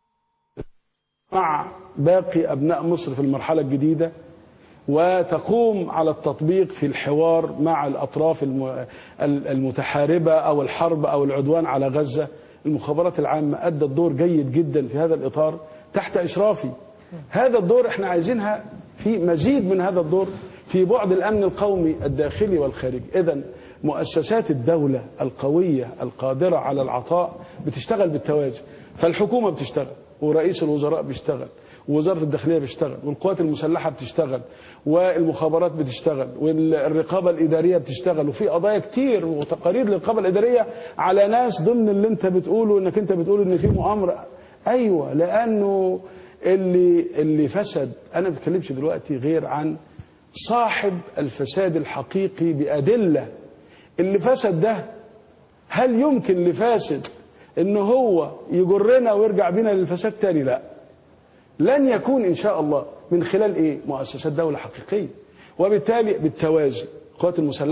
مع باقي أبناء مصر في المرحلة الجديدة وتقوم على التطبيق في الحوار مع الأطراف الم- ال- المتحاربة أو الحرب أو العدوان على غزة المخابرات العامة أدت دور جيد جدا في هذا الإطار تحت إشرافي هذا الدور احنا عايزينها في مزيد من هذا الدور في بعد الأمن القومي الداخلي والخارجي إذا مؤسسات الدولة القوية القادرة على العطاء بتشتغل بالتوازي فالحكومة بتشتغل ورئيس الوزراء بيشتغل ووزارة الداخلية بتشتغل والقوات المسلحة بتشتغل والمخابرات بتشتغل والرقابة الإدارية بتشتغل وفي قضايا كتير وتقارير للرقابة الإدارية على ناس ضمن اللي انت بتقوله انك انت بتقول ان في مؤامرة ايوه لانه اللي اللي فسد انا ما بتكلمش دلوقتي غير عن صاحب الفساد الحقيقي بأدلة اللي فسد ده هل يمكن لفاسد ان هو يجرنا ويرجع بينا للفساد تاني لا لن يكون ان شاء الله من خلال ايه مؤسسات دولة حقيقية وبالتالي بالتوازي القوات المسلحة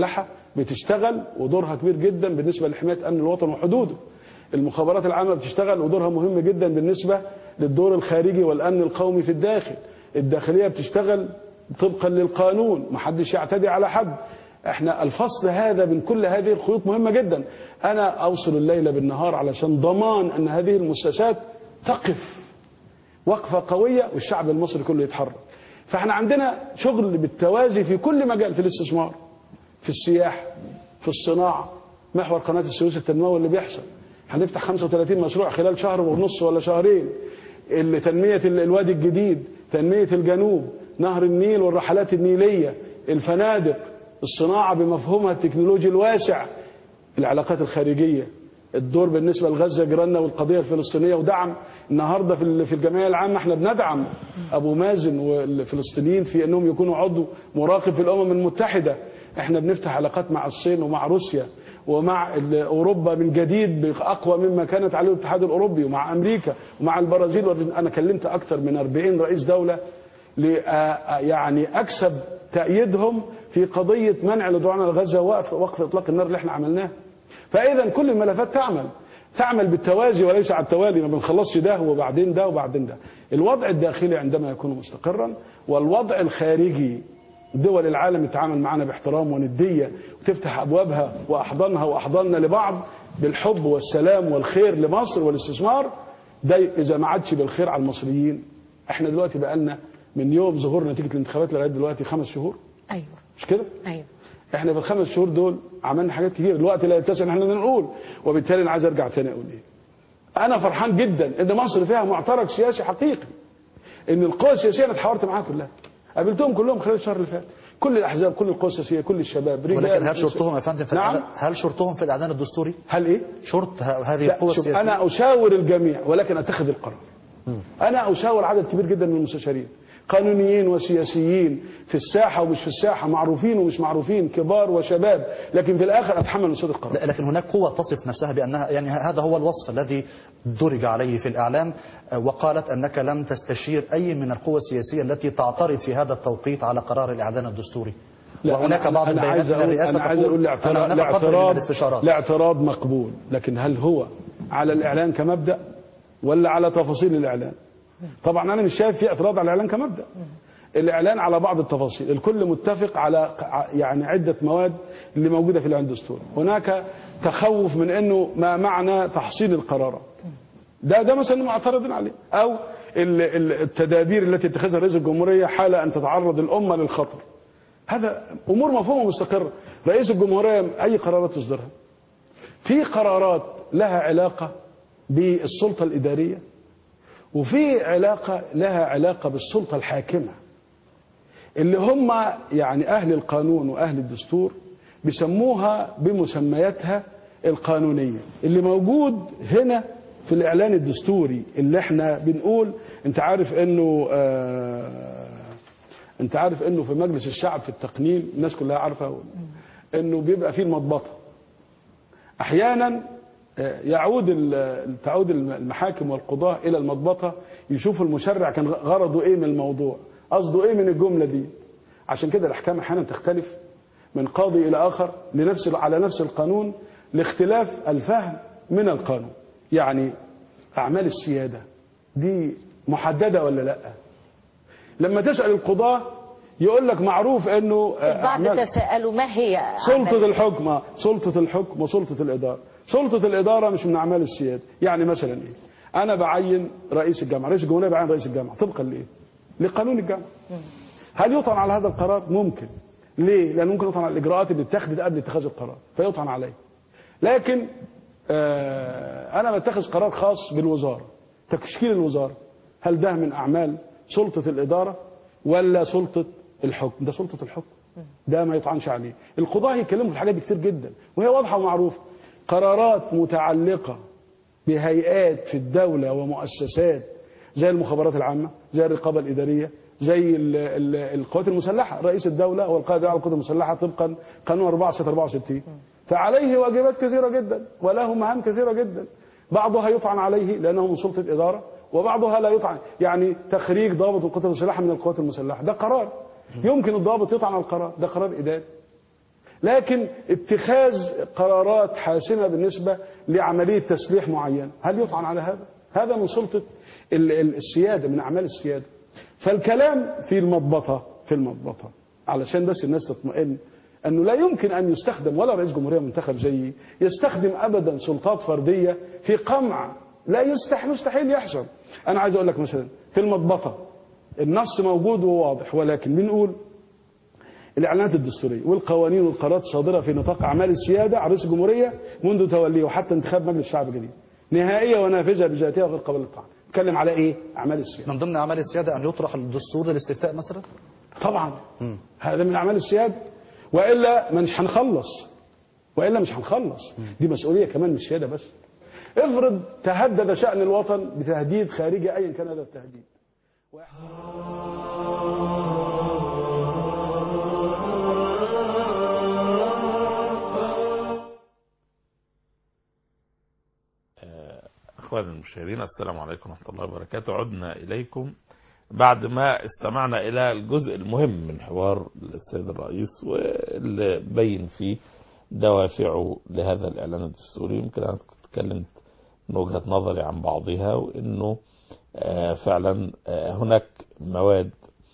بتشتغل ودورها كبير جدا بالنسبه لحمايه امن الوطن وحدوده المخابرات العامه بتشتغل ودورها مهم جدا بالنسبه للدور الخارجي والامن القومي في الداخل الداخليه بتشتغل طبقا للقانون محدش يعتدي على حد احنا الفصل هذا من كل هذه الخيوط مهمه جدا انا اوصل الليل بالنهار علشان ضمان ان هذه المؤسسات تقف وقفه قويه والشعب المصري كله يتحرك فاحنا عندنا شغل بالتوازي في كل مجال في الاستثمار في السياحه في الصناعه محور قناه السويس التنموي اللي بيحصل هنفتح 35 مشروع خلال شهر ونص ولا شهرين اللي تنميه ال- الوادي الجديد تنميه الجنوب نهر النيل والرحلات النيليه الفنادق الصناعه بمفهومها التكنولوجي الواسع العلاقات الخارجيه الدور بالنسبه لغزه جيراننا والقضيه الفلسطينيه ودعم النهارده في ال- في الجمعيه العامه احنا بندعم ابو مازن والفلسطينيين في انهم يكونوا عضو مراقب في الامم المتحده احنا بنفتح علاقات مع الصين ومع روسيا ومع ال- اوروبا من جديد باقوى مما كانت عليه الاتحاد الاوروبي ومع امريكا ومع البرازيل والأرجنتين. انا كلمت اكثر من 40 رئيس دوله ل يعني اكسب تأييدهم في قضيه منع العدوان على غزه ووقف وقف اطلاق النار اللي احنا عملناه فاذا كل الملفات تعمل تعمل بالتوازي وليس على التوالي ما بنخلصش ده وبعدين ده وبعدين ده الوضع الداخلي عندما يكون مستقرا والوضع الخارجي دول العالم تتعامل معنا باحترام ونديه وتفتح ابوابها واحضانها واحضاننا لبعض بالحب والسلام والخير لمصر والاستثمار ده اذا ما عادش بالخير على المصريين احنا دلوقتي بقالنا من يوم ظهور نتيجه الانتخابات لغايه دلوقتي خمس شهور ايوه مش كده؟ ايوه احنا في الخمس شهور دول عملنا حاجات كتير الوقت لا يتسع ان احنا نقول وبالتالي انا عايز ارجع تاني اقول ايه انا فرحان جدا ان مصر فيها معترك سياسي حقيقي ان القوى السياسيه انا اتحاورت معاها كلها قابلتهم كلهم خلال الشهر اللي فات كل الاحزاب كل القوى السياسيه كل الشباب رجال ولكن هل نساء. شرطهم يا فندم في نعم الإعلان- هل شرطهم في الاعلان الدستوري؟ هل ايه شرط ه- هذه لا القوى شوف السياسيه انا اشاور الجميع ولكن اتخذ القرار انا اشاور عدد كبير جدا من المستشارين قانونيين وسياسيين في الساحه ومش في الساحه معروفين ومش معروفين كبار وشباب لكن في الاخر اتحمل مسؤوليه القرار لا، لكن هناك قوة تصف نفسها بأنها يعني هذا هو الوصف الذي درج عليه في الإعلام آه، وقالت أنك لم تستشير أي من القوى السياسية التي تعترض في هذا التوقيت على قرار الإعلان الدستوري لا وهناك أنا- بعض أنا البيانات عايز من أقول الرئاسة أنا عايز تقول أقول أن لاعتراض هناك قدر من لاعتراض الاستشارات لاعتراض مقبول لكن هل هو على الإعلان كمبدأ ولا على تفاصيل الإعلان طبعا أنا مش شايف في اعتراض على الإعلان كمبدأ الإعلان على بعض التفاصيل الكل متفق على يعني عدة مواد اللي موجودة في الإعلان الدستوري هناك تخوف من أنه ما معنى تحصيل القرارات ده ده مثلا معترض عليه او ال- ال- التدابير التي اتخذها رئيس الجمهوريه حال ان تتعرض الامه للخطر هذا امور مفهومه مستقره رئيس الجمهوريه اي قرارات تصدرها في قرارات لها علاقه بالسلطه الاداريه وفي علاقه لها علاقه بالسلطه الحاكمه اللي هم يعني اهل القانون واهل الدستور بيسموها بمسمياتها القانونيه اللي موجود هنا في الاعلان الدستوري اللي احنا بنقول انت عارف انه آه انت عارف انه في مجلس الشعب في التقنين الناس كلها عارفه انه بيبقى فيه المضبطه احيانا آه، يعود ال- تعود المحاكم والقضاة الى المضبطه يشوفوا المشرع كان غرضه ايه من الموضوع قصده ايه من الجمله دي عشان كده الاحكام احيانا تختلف من قاضي الى اخر لنفس على نفس القانون لاختلاف الفهم من القانون يعني اعمال السياده دي محدده ولا لا لما تسال القضاه يقول لك معروف انه آه، البعض أعمال- تساءلوا ما هي سلطة أعمال- الحكم آه، سلطة الحكم وسلطة الإدارة سلطة الإدارة مش من أعمال السيادة يعني مثلا إيه أنا بعين رئيس الجامعة رئيس الجمهورية بعين رئيس الجامعة طبقا لإيه لقانون الجامعة هل يطعن على هذا القرار ممكن ليه لأنه ممكن يطعن على الإجراءات اللي اتخذت قبل اتخاذ القرار فيطعن عليه لكن آه أنا بتخذ قرار خاص بالوزارة تشكيل الوزارة هل ده من أعمال سلطة الإدارة ولا سلطة الحكم ده سلطة الحكم ده ما يطعنش عليه القضاة يتكلموا في الحاجات دي كتير جدا وهي واضحة ومعروفة قرارات متعلقة بهيئات في الدولة ومؤسسات زي المخابرات العامة زي الرقابة الإدارية زي ال- ال- القوات المسلحة رئيس الدولة هو القائد على القوات المسلحة طبقا قانون 4 سنة 64 فعليه واجبات كثيرة جدا وله مهام كثيرة جدا بعضها يطعن عليه لأنه من سلطة إدارة وبعضها لا يطعن يعني تخريج ضابط القوات المسلحة من القوات المسلحة ده قرار يمكن الضابط يطعن على القرار ده قرار إداري لكن اتخاذ قرارات حاسمة بالنسبة لعملية تسليح معين هل يطعن على هذا؟ هذا من سلطة ال- ال- السيادة من أعمال السيادة فالكلام في المضبطة في المضبطة علشان بس الناس تطمئن أنه لا يمكن أن يستخدم ولا رئيس جمهورية منتخب زيي يستخدم أبدا سلطات فردية في قمع لا يستحيل مستحيل يحصل أنا عايز أقول لك مثلا في المضبطة النص موجود وواضح ولكن بنقول الاعلانات الدستوريه والقوانين والقرارات الصادره في نطاق اعمال السياده على رئيس الجمهوريه منذ توليه وحتى انتخاب مجلس الشعب الجديد نهائيه ونافذه بذاتها وغير قابله للطعن نتكلم على ايه اعمال السياده من ضمن اعمال السياده ان يطرح الدستور للاستفتاء مثلا طبعا هذا من اعمال السياده والا مش هنخلص والا مش هنخلص دي مسؤوليه كمان مش سياده بس افرض تهدد شان الوطن بتهديد خارجي ايا كان هذا التهديد اخواني المشاهدين السلام عليكم ورحمه الله وبركاته عدنا اليكم بعد ما استمعنا الى الجزء المهم من حوار السيد الرئيس واللي بين فيه دوافعه لهذا الاعلان الدستوري يمكن انا كنت اتكلمت من وجهه نظري عن بعضها وانه آه، فعلا آه، هناك مواد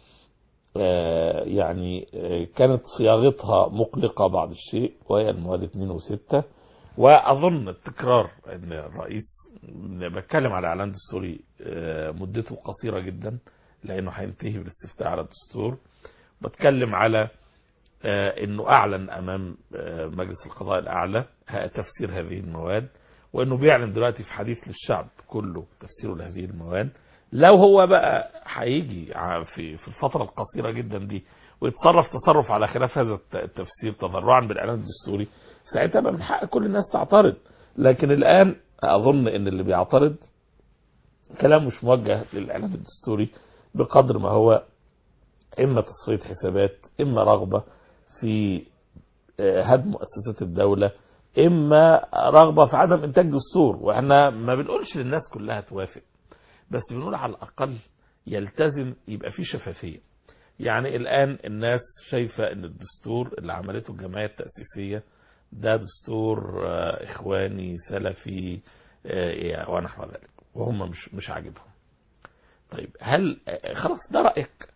آه، يعني آه، كانت صياغتها مقلقة بعض الشيء وهي المواد 2 و6 وأظن التكرار أن الرئيس بتكلم على إعلان دستوري آه، مدته قصيرة جدا لأنه هينتهي بالاستفتاء على الدستور بتكلم على آه، أنه أعلن أمام آه، مجلس القضاء الأعلى ه- تفسير هذه المواد وأنه بيعلن دلوقتي في حديث للشعب كله تفسيره لهذه المواد لو هو بقى هيجي ع- في في الفترة القصيرة جدا دي ويتصرف تصرف على خلاف هذا الت- التفسير تضرعا بالإعلان الدستوري ساعتها بقى من حق كل الناس تعترض لكن الآن أظن أن اللي بيعترض كلام مش موجه للإعلان الدستوري بقدر ما هو إما تصفية حسابات إما رغبة في آه، هدم مؤسسات الدولة إما رغبة في عدم إنتاج دستور وإحنا ما بنقولش للناس كلها توافق بس بنقول على الأقل يلتزم يبقى فيه شفافية يعني الآن الناس شايفة أن الدستور اللي عملته الجمعية التأسيسية ده دستور آه، إخواني سلفي آه، ونحو ذلك وهم مش مش عاجبهم طيب هل آه، خلاص ده رأيك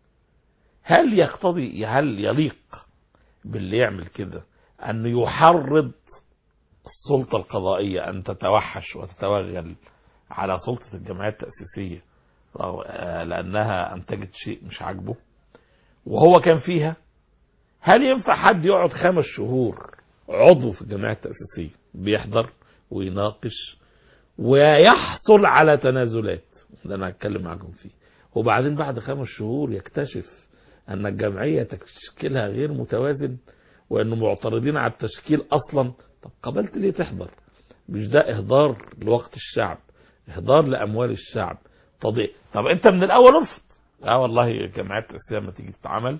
هل يقتضي هل يليق باللي يعمل كده أن يحرض السلطة القضائية أن تتوحش وتتوغل على سلطة الجمعية التأسيسية رغم- آه، لأنها أنتجت شيء مش عاجبه وهو كان فيها هل ينفع حد يقعد خمس شهور عضو في الجمعية التأسيسية بيحضر ويناقش ويحصل على تنازلات ده انا هتكلم معاكم فيه وبعدين بعد خمس شهور يكتشف ان الجمعية تشكيلها غير متوازن وانه معترضين على التشكيل اصلا طب قبلت ليه تحضر مش ده اهدار لوقت الشعب اهدار لاموال الشعب تضيع طب انت من الاول ارفض اه والله الجمعيات التأسيسية لما تيجي تتعمل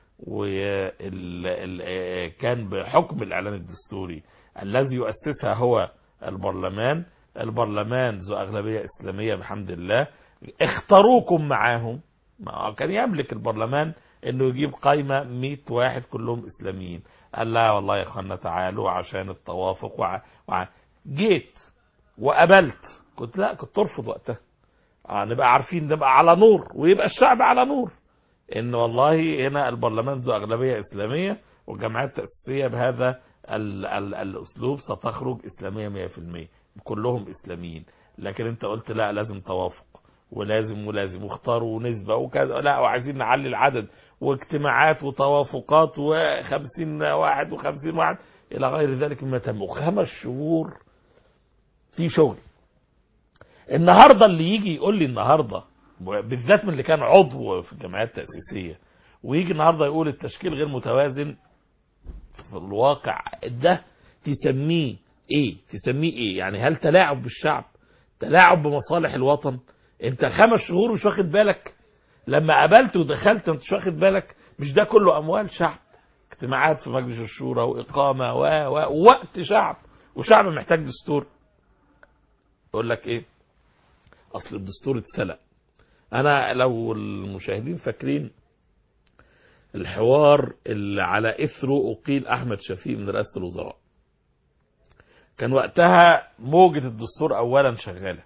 وكان بحكم الإعلان الدستوري الذي يؤسسها هو البرلمان البرلمان ذو أغلبية إسلامية بحمد الله اختاروكم معاهم ما كان يملك البرلمان انه يجيب قايمة 100 واحد كلهم اسلاميين قال لا والله يا اخوانا تعالوا عشان التوافق وع... وع... جيت وقبلت كنت لا كنت ترفض وقتها آه نبقى عارفين نبقى على نور ويبقى الشعب على نور ان والله هنا البرلمان ذو اغلبيه اسلاميه والجمعيات التاسيسيه بهذا ال ال الاسلوب ستخرج اسلاميه 100% كلهم اسلاميين لكن انت قلت لا لازم توافق ولازم ولازم واختاروا نسبه وكذا لا وعايزين نعلي العدد واجتماعات وتوافقات و50 واحد و50 واحد الى غير ذلك مما تم وخمس شهور في شغل النهارده اللي يجي يقول لي النهارده بالذات من اللي كان عضو في الجمعيات التأسيسية ويجي النهارده يقول التشكيل غير متوازن في الواقع ده تسميه ايه تسميه ايه يعني هل تلاعب بالشعب تلاعب بمصالح الوطن انت خمس شهور مش واخد بالك لما قابلت ودخلت انت مش واخد بالك مش ده كله اموال شعب اجتماعات في مجلس الشورى واقامه و و وقت شعب وشعب محتاج دستور يقول لك ايه اصل الدستور اتسلق انا لو المشاهدين فاكرين الحوار اللي على اثره اقيل احمد شفيق من رئاسه الوزراء كان وقتها موجة الدستور اولا شغالة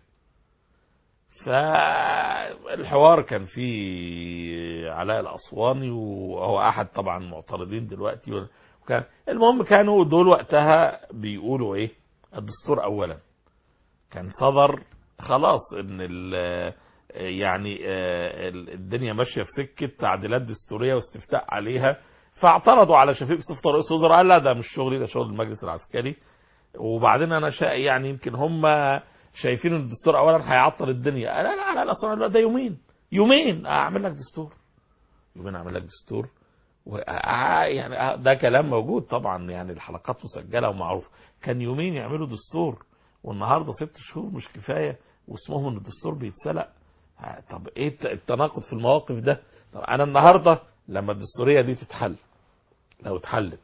فالحوار كان فيه علاء الاسواني وهو احد طبعا المعترضين دلوقتي وكان المهم كانوا دول وقتها بيقولوا ايه الدستور اولا كان صدر خلاص ان ال يعني آه، الدنيا ماشيه في سكه تعديلات دستوريه واستفتاء عليها فاعترضوا على شفيق صفه رئيس وزراء قال لا ده مش شغلي ده شغل المجلس العسكري وبعدين انا شا يعني يمكن هم شايفين ان الدستور اولا هيعطل الدنيا لا لا لا, لا اصلا ده يومين يومين اعمل لك دستور يومين اعمل لك دستور و- آه يعني آه ده كلام موجود طبعا يعني الحلقات مسجله ومعروفه كان يومين يعملوا دستور والنهارده ست شهور مش كفايه واسمهم ان الدستور بيتسلق آه، طب ايه الت- التناقض في المواقف ده طب انا النهارده لما الدستوريه دي تتحل لو اتحلت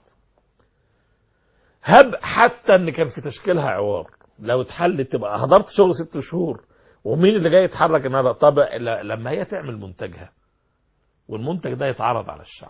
هب حتى ان كان في تشكيلها عوار لو اتحلت تبقى حضرت شغل ست شهور ومين اللي جاي يتحرك النهارده طب ل- لما هي تعمل منتجها والمنتج ده يتعرض على الشعب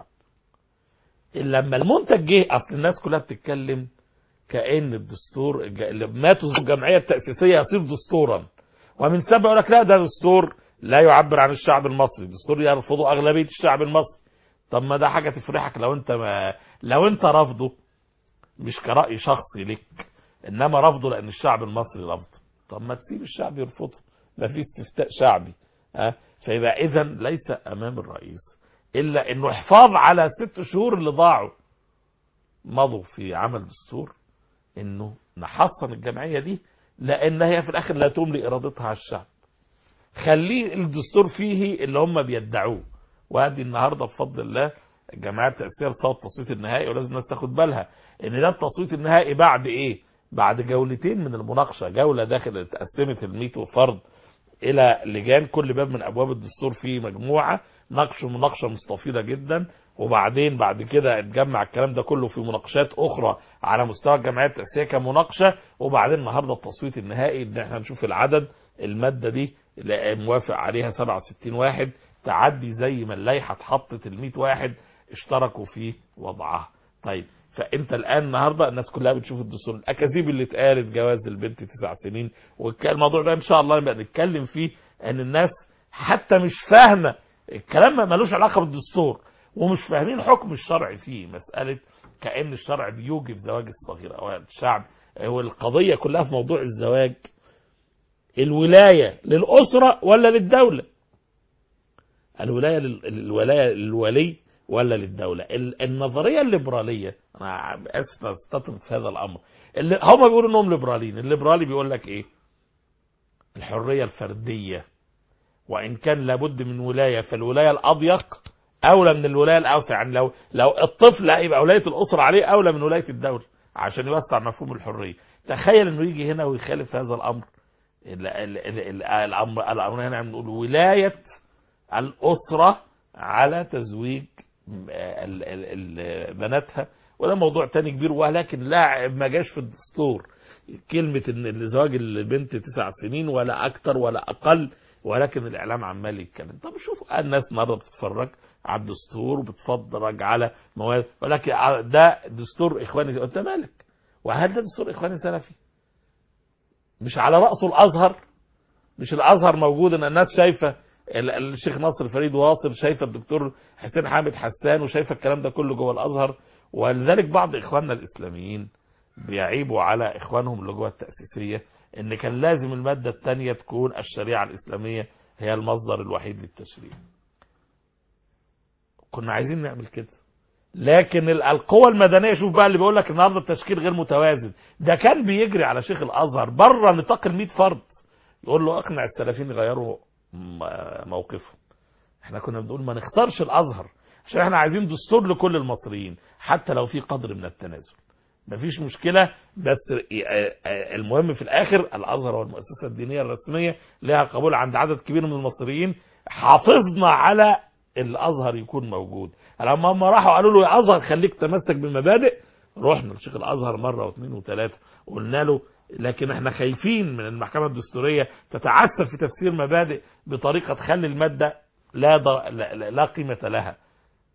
لما المنتج جه اصل الناس كلها بتتكلم كأن الدستور الج- اللي ماتوا الجمعية التأسيسية يصير دستورا ومن سبب يقول لك لا ده دستور لا يعبر عن الشعب المصري دستور يرفضه أغلبية الشعب المصري طب ما ده حاجة تفرحك لو انت ما لو انت رافضه مش كرأي شخصي لك انما رفضه لان الشعب المصري رفضه طب ما تسيب الشعب يرفضه ما في استفتاء شعبي ها فيبقى اذا ليس امام الرئيس الا انه حفاظ على ست شهور اللي ضاعوا مضوا في عمل دستور انه نحصن الجمعيه دي لان هي في الاخر لا تملي ارادتها على الشعب خليه الدستور فيه اللي هم بيدعوه وادي النهارده بفضل الله الجمعيه التاسيسيه صوت التصويت النهائي ولازم الناس تاخد بالها ان ده التصويت النهائي بعد ايه؟ بعد جولتين من المناقشه جوله داخل اتقسمت ال 100 فرد الى لجان كل باب من ابواب الدستور فيه مجموعه ناقشوا مناقشه مستفيضه جدا وبعدين بعد كده اتجمع الكلام ده كله في مناقشات اخرى على مستوى الجمعيات التاسيسيه كمناقشه وبعدين النهارده التصويت النهائي ان احنا نشوف العدد الماده دي اللي موافق عليها 67 واحد تعدي زي ما اللائحه اتحطت ال 100 واحد اشتركوا في وضعها طيب فانت الان النهارده الناس كلها بتشوف الدستور الاكاذيب اللي اتقالت جواز البنت تسع سنين والموضوع ده ان شاء الله نبقى نتكلم فيه ان الناس حتى مش فاهمه الكلام ما ملوش علاقه بالدستور ومش فاهمين حكم الشرع فيه مساله كان الشرع بيوجب زواج الصغيره او الشعب هو القضيه كلها في موضوع الزواج الولايه للاسره ولا للدوله الولايه لل- الولايه للولي ولا للدولة ال- النظرية الليبرالية أنا آسف أستطرد في هذا الأمر اللي هم بيقولوا إنهم ليبراليين الليبرالي بيقول لك إيه الحرية الفردية وإن كان لابد من ولاية فالولاية الأضيق أولى من الولاية الأوسع يعني لو لو الطفل يبقى ولاية الأسرة عليه أولى من ولاية الدولة عشان يوسع مفهوم الحرية تخيل إنه يجي هنا ويخالف هذا الأمر ال- ال- ال- ال- الأمر الأمر هنا بنقول ولاية الأسرة على تزويج ال- ال- ال- بناتها وده موضوع تاني كبير ولكن لا ما جاش في الدستور كلمة ان زواج البنت تسع سنين ولا اكتر ولا اقل ولكن الاعلام عمال يتكلم طب شوف الناس النهارده بتتفرج على الدستور وبتتفرج على مواد ولكن ده دستور اخواني انت مالك وهل ده دستور اخواني سلفي مش على راسه الازهر مش الازهر موجود ان الناس شايفه ال- الشيخ ناصر فريد واصل شايفه الدكتور حسين حامد حسان وشايفه الكلام ده كله جوه الازهر ولذلك بعض اخواننا الاسلاميين بيعيبوا على اخوانهم اللي جوه التاسيسيه ان كان لازم الماده الثانيه تكون الشريعه الاسلاميه هي المصدر الوحيد للتشريع. كنا عايزين نعمل كده. لكن ال- القوى المدنيه شوف بقى اللي بيقول لك النهارده التشكيل غير متوازن، ده كان بيجري على شيخ الازهر بره نطاق ال 100 فرد. يقول له اقنع السلفيين يغيروا م- موقفهم. احنا كنا بنقول ما نختارش الازهر عشان احنا عايزين دستور لكل المصريين حتى لو في قدر من التنازل. مفيش مشكله بس المهم في الاخر الازهر هو المؤسسه الدينيه الرسميه لها قبول عند عدد كبير من المصريين حافظنا على الازهر يكون موجود لما هم راحوا قالوا له يا ازهر خليك تمسك بالمبادئ رحنا لشيخ الازهر مره واثنين وثلاثه قلنا له لكن احنا خايفين من المحكمه الدستوريه تتعسف في تفسير مبادئ بطريقه تخلي الماده لا, ض... لا, لا, لا قيمه لها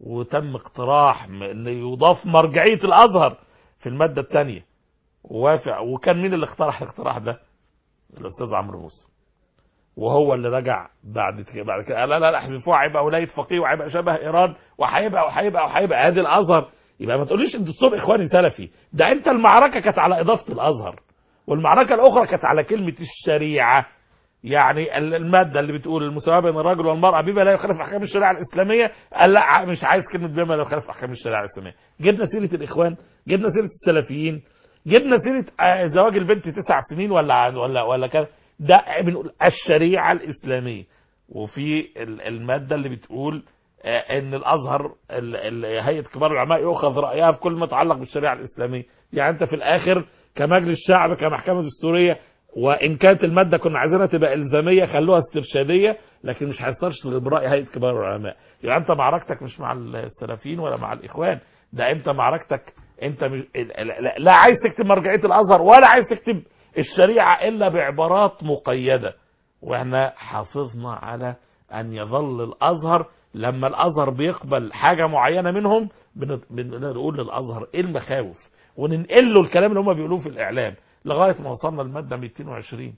وتم اقتراح م- ان يضاف مرجعيه الازهر في الماده الثانيه ووافق وكان مين اللي اقترح الاقتراح ده؟ الاستاذ عمرو موسى وهو اللي رجع بعد كده بعد كده قال لا لا لا احذفوه هيبقى ولايه فقيه وهيبقى شبه ايران وهيبقى وهيبقى وهيبقى ادي الازهر يبقى ما تقوليش الدستور اخواني سلفي ده انت المعركه كانت على اضافه الازهر والمعركه الاخرى كانت على كلمه الشريعه يعني ال- الماده اللي بتقول المساواه بين الرجل والمراه بما لا يخالف احكام الشريعه الاسلاميه قال لا مش عايز كلمه بما لا يخالف احكام الشريعه الاسلاميه جبنا سيره الاخوان جبنا سيره السلفيين جبنا سيره آه، زواج البنت تسع سنين ولا ولا ولا كده ده بنقول الشريعه الاسلاميه وفي ال- الماده اللي بتقول آه، ان الازهر ال- ال- هيئه كبار العلماء يؤخذ رايها في كل ما يتعلق بالشريعه الاسلاميه يعني انت في الاخر كمجلس شعب كمحكمه دستوريه وان كانت الماده كنا عايزينها تبقى الزاميه خلوها استرشاديه لكن مش هيسترشد غير براي هيئه كبار العلماء يبقى انت معركتك مش مع السلفيين ولا مع الاخوان ده انت معركتك انت مش لا, لا عايز تكتب مرجعيه الازهر ولا عايز تكتب الشريعه الا بعبارات مقيده واحنا حافظنا على ان يظل الازهر لما الازهر بيقبل حاجه معينه منهم بن- بنقول للازهر ايه المخاوف وننقل له الكلام اللي هم بيقولوه في الاعلام لغايه ما وصلنا للماده 220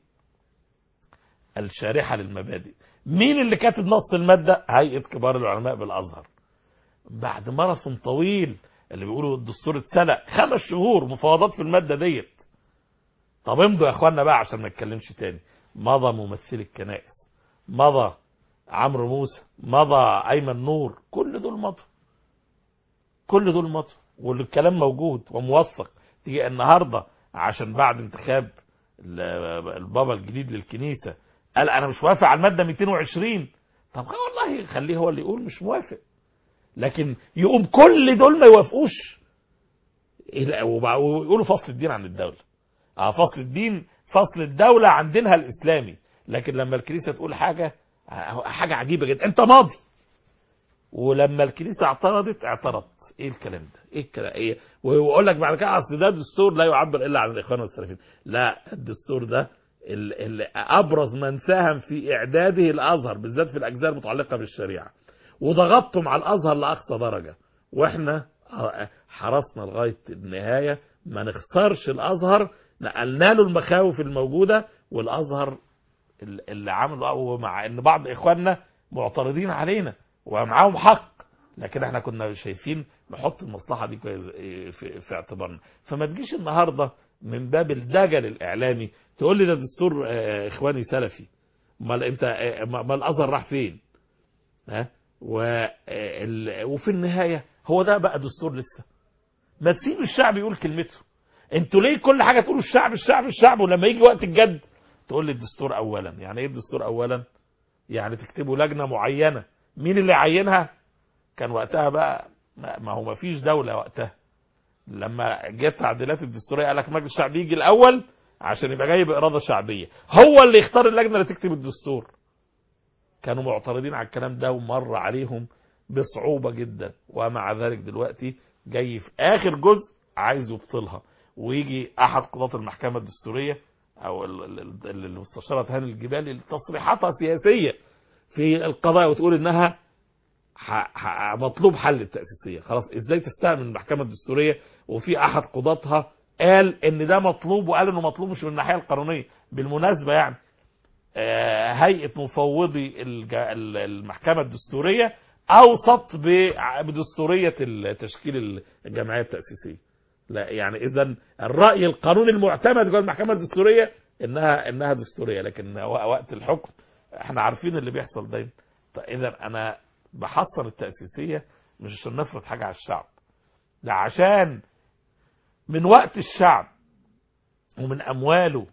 الشارحه للمبادئ مين اللي كاتب نص الماده هيئه كبار العلماء بالازهر بعد ماراثون طويل اللي بيقولوا الدستور اتسلق خمس شهور مفاوضات في الماده ديت طب امضوا يا اخوانا بقى عشان ما نتكلمش تاني مضى ممثلي الكنائس مضى عمرو موسى مضى ايمن نور كل دول مضوا كل دول مضوا والكلام موجود وموثق تيجي النهارده عشان بعد انتخاب ال- البابا الجديد للكنيسه قال انا مش موافق على الماده 220 طب والله خليه هو اللي يقول مش موافق لكن يقوم كل دول ما يوافقوش إيه، وبع- ويقولوا فصل الدين عن الدوله اه فصل الدين فصل الدوله عن دينها الاسلامي لكن لما الكنيسه تقول حاجه حاجه عجيبه جدا انت ماضي ولما الكنيسه اعترضت اعترضت ايه الكلام ده ايه الكلام ايه ويقول لك بعد كده اصل ده دستور لا يعبر الا عن الاخوان والسلفيين لا الدستور ده ال- ال- ابرز من ساهم في اعداده الازهر بالذات في الاجزاء المتعلقه بالشريعه وضغطتم على الازهر لاقصى درجه واحنا حرصنا لغايه النهايه ما نخسرش الازهر نقلنا له المخاوف الموجوده والازهر ال- اللي عملوا ومع ان بعض اخواننا معترضين علينا ومعاهم حق لكن احنا كنا شايفين نحط المصلحه دي كويس في, في اعتبارنا فما تجيش النهارده من باب الدجل الاعلامي تقول لي ده دستور آه، اخواني سلفي امال انت آه، ما الازهر راح فين ها وال- وفي النهايه هو ده بقى دستور لسه ما تسيب الشعب يقول كلمته انتوا ليه كل حاجه تقولوا الشعب الشعب الشعب ولما يجي وقت الجد تقول لي الدستور اولا يعني ايه الدستور اولا يعني تكتبوا لجنه معينه مين اللي عينها كان وقتها بقى ما ما هو ما فيش دوله وقتها لما جت تعديلات الدستوريه قال لك مجلس الشعب يجي الاول عشان يبقى جاي باراده شعبيه هو اللي يختار اللجنه اللي تكتب الدستور كانوا معترضين على الكلام ده ومر عليهم بصعوبه جدا ومع ذلك دلوقتي جاي في اخر جزء عايز يبطلها ويجي احد قضاة المحكمه الدستوريه او ال- ال- ال- المستشاره هاني الجبالي تصريحاتها سياسيه في القضايا وتقول انها ح- ح- مطلوب حل التأسيسية خلاص ازاي تستعمل المحكمة الدستورية وفي احد قضاتها قال ان ده مطلوب وقال انه مطلوب مش من الناحية القانونية بالمناسبة يعني آه، هيئة مفوضي الج- ال- المحكمة الدستورية اوصت ب- بدستورية ال- تشكيل الجمعية التأسيسية لا يعني اذا الرأي القانوني المعتمد جوه المحكمة الدستورية انها انها دستورية لكن و- وقت الحكم احنا عارفين اللي بيحصل دايما طيب اذا انا بحصر التأسيسية مش عشان نفرض حاجة على الشعب ده عشان من وقت الشعب ومن أمواله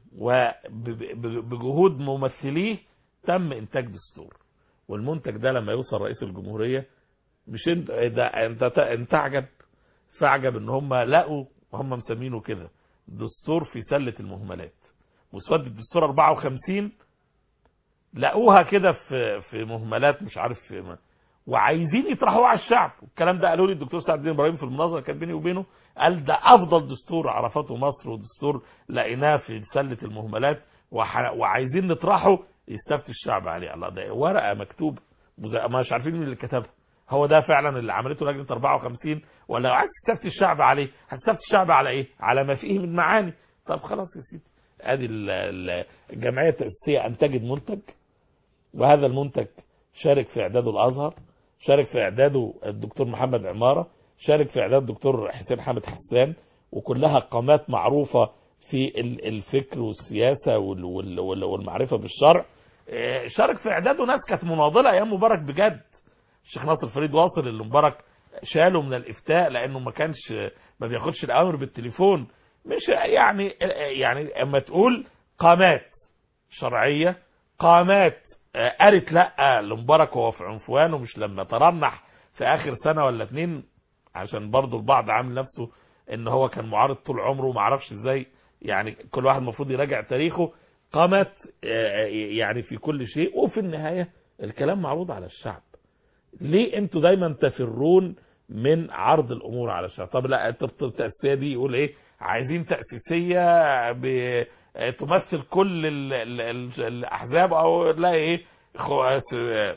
وبجهود ممثليه تم إنتاج دستور والمنتج ده لما يوصل رئيس الجمهورية مش انت ده انت انت تعجب فاعجب ان هم لقوا وهم مسمينه كده دستور في سلة المهملات مسودة الدستور 54 لقوها كده في في مهملات مش عارف في ما وعايزين يطرحوها على الشعب والكلام ده قالوا لي الدكتور سعد الدين ابراهيم في المناظره كانت بيني وبينه قال ده افضل دستور عرفته مصر ودستور لقيناه في سله المهملات وح... وعايزين نطرحه يستفتي الشعب عليه الله ده ورقه مكتوبه مز- مش عارفين مين اللي كتبها هو ده فعلا اللي عملته لجنه 54 ولا لو عايز تستفتي الشعب عليه هتستفتي الشعب على ايه على ما فيه من معاني طب خلاص يا سيدي ادي ال- ال- الجمعيه التاسيسيه انتجت منتج وهذا المنتج شارك في اعداده الازهر شارك في اعداده الدكتور محمد عماره شارك في اعداد الدكتور حسين حامد حسان وكلها قامات معروفه في ال- الفكر والسياسه وال- وال- وال- والمعرفه بالشرع آه، شارك في اعداده ناس كانت مناضله ايام مبارك بجد الشيخ ناصر فريد واصل اللي مبارك شاله من الافتاء لانه ما كانش ما بياخدش الاوامر بالتليفون مش يعني يعني اما تقول قامات شرعيه قامات آه، قالت لا لمبارك وهو في عنفوان ومش لما ترنح في اخر سنه ولا اتنين عشان برضو البعض عامل نفسه ان هو كان معارض طول عمره وما اعرفش ازاي يعني كل واحد المفروض يراجع تاريخه قامت آه، يعني في كل شيء وفي النهايه الكلام معروض على الشعب ليه انتوا دايما تفرون من عرض الامور على الشعب طب لا الترت- التاسيسيه دي يقول ايه عايزين تاسيسيه ب- تمثل كل ال ال ال الاحزاب او لا ايه خو- س-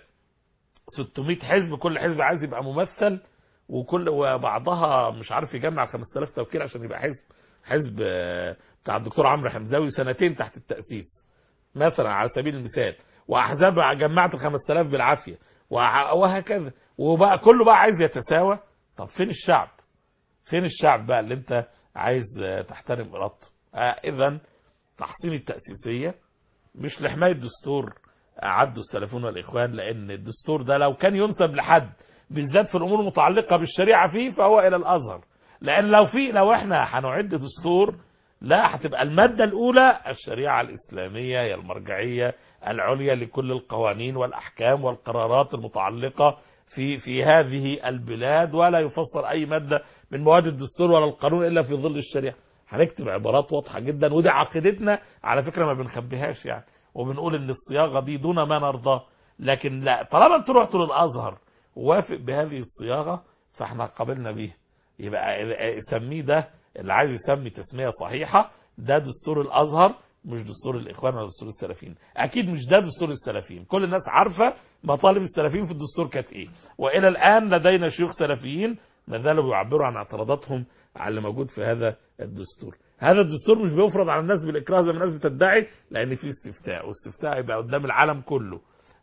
600 حزب كل حزب عايز يبقى ممثل وكل وبعضها مش عارف يجمع 5000 توكيل عشان يبقى حزب حزب آه، بتاع الدكتور عمرو حمزاوي سنتين تحت التاسيس مثلا على سبيل المثال واحزاب جمعت ال 5000 بالعافيه وع- وهكذا وبقى كله بقى عايز يتساوى طب فين الشعب فين الشعب بقى اللي انت عايز آه، تحترم ارادته آه اذا تحصين التاسيسيه مش لحمايه دستور عدوا السلفون والاخوان لان الدستور ده لو كان ينسب لحد بالذات في الامور المتعلقه بالشريعه فيه فهو الى الازهر لان لو في لو احنا هنعد دستور لا هتبقى المادة الأولى الشريعة الإسلامية هي المرجعية العليا لكل القوانين والأحكام والقرارات المتعلقة في في هذه البلاد ولا يفسر أي مادة من مواد الدستور ولا القانون إلا في ظل الشريعة هنكتب عبارات واضحة جدا ودي عقيدتنا على فكرة ما بنخبيهاش يعني وبنقول إن الصياغة دي دون ما نرضاه لكن لا طالما انتوا رحتوا للأزهر ووافق بهذه الصياغة فاحنا قبلنا بيه يبقى سميه ده اللي عايز يسمي تسمية صحيحة ده دستور الأزهر مش دستور الإخوان ولا دستور السلفيين أكيد مش ده دستور السلفيين كل الناس عارفة مطالب السلفيين في الدستور كانت إيه وإلى الآن لدينا شيوخ سلفيين ما زالوا بيعبروا عن اعتراضاتهم على اللي موجود في هذا الدستور هذا الدستور مش بيفرض على الناس بالإكراه زي ما الناس بتدعي لأن في استفتاء واستفتاء يبقى قدام العالم كله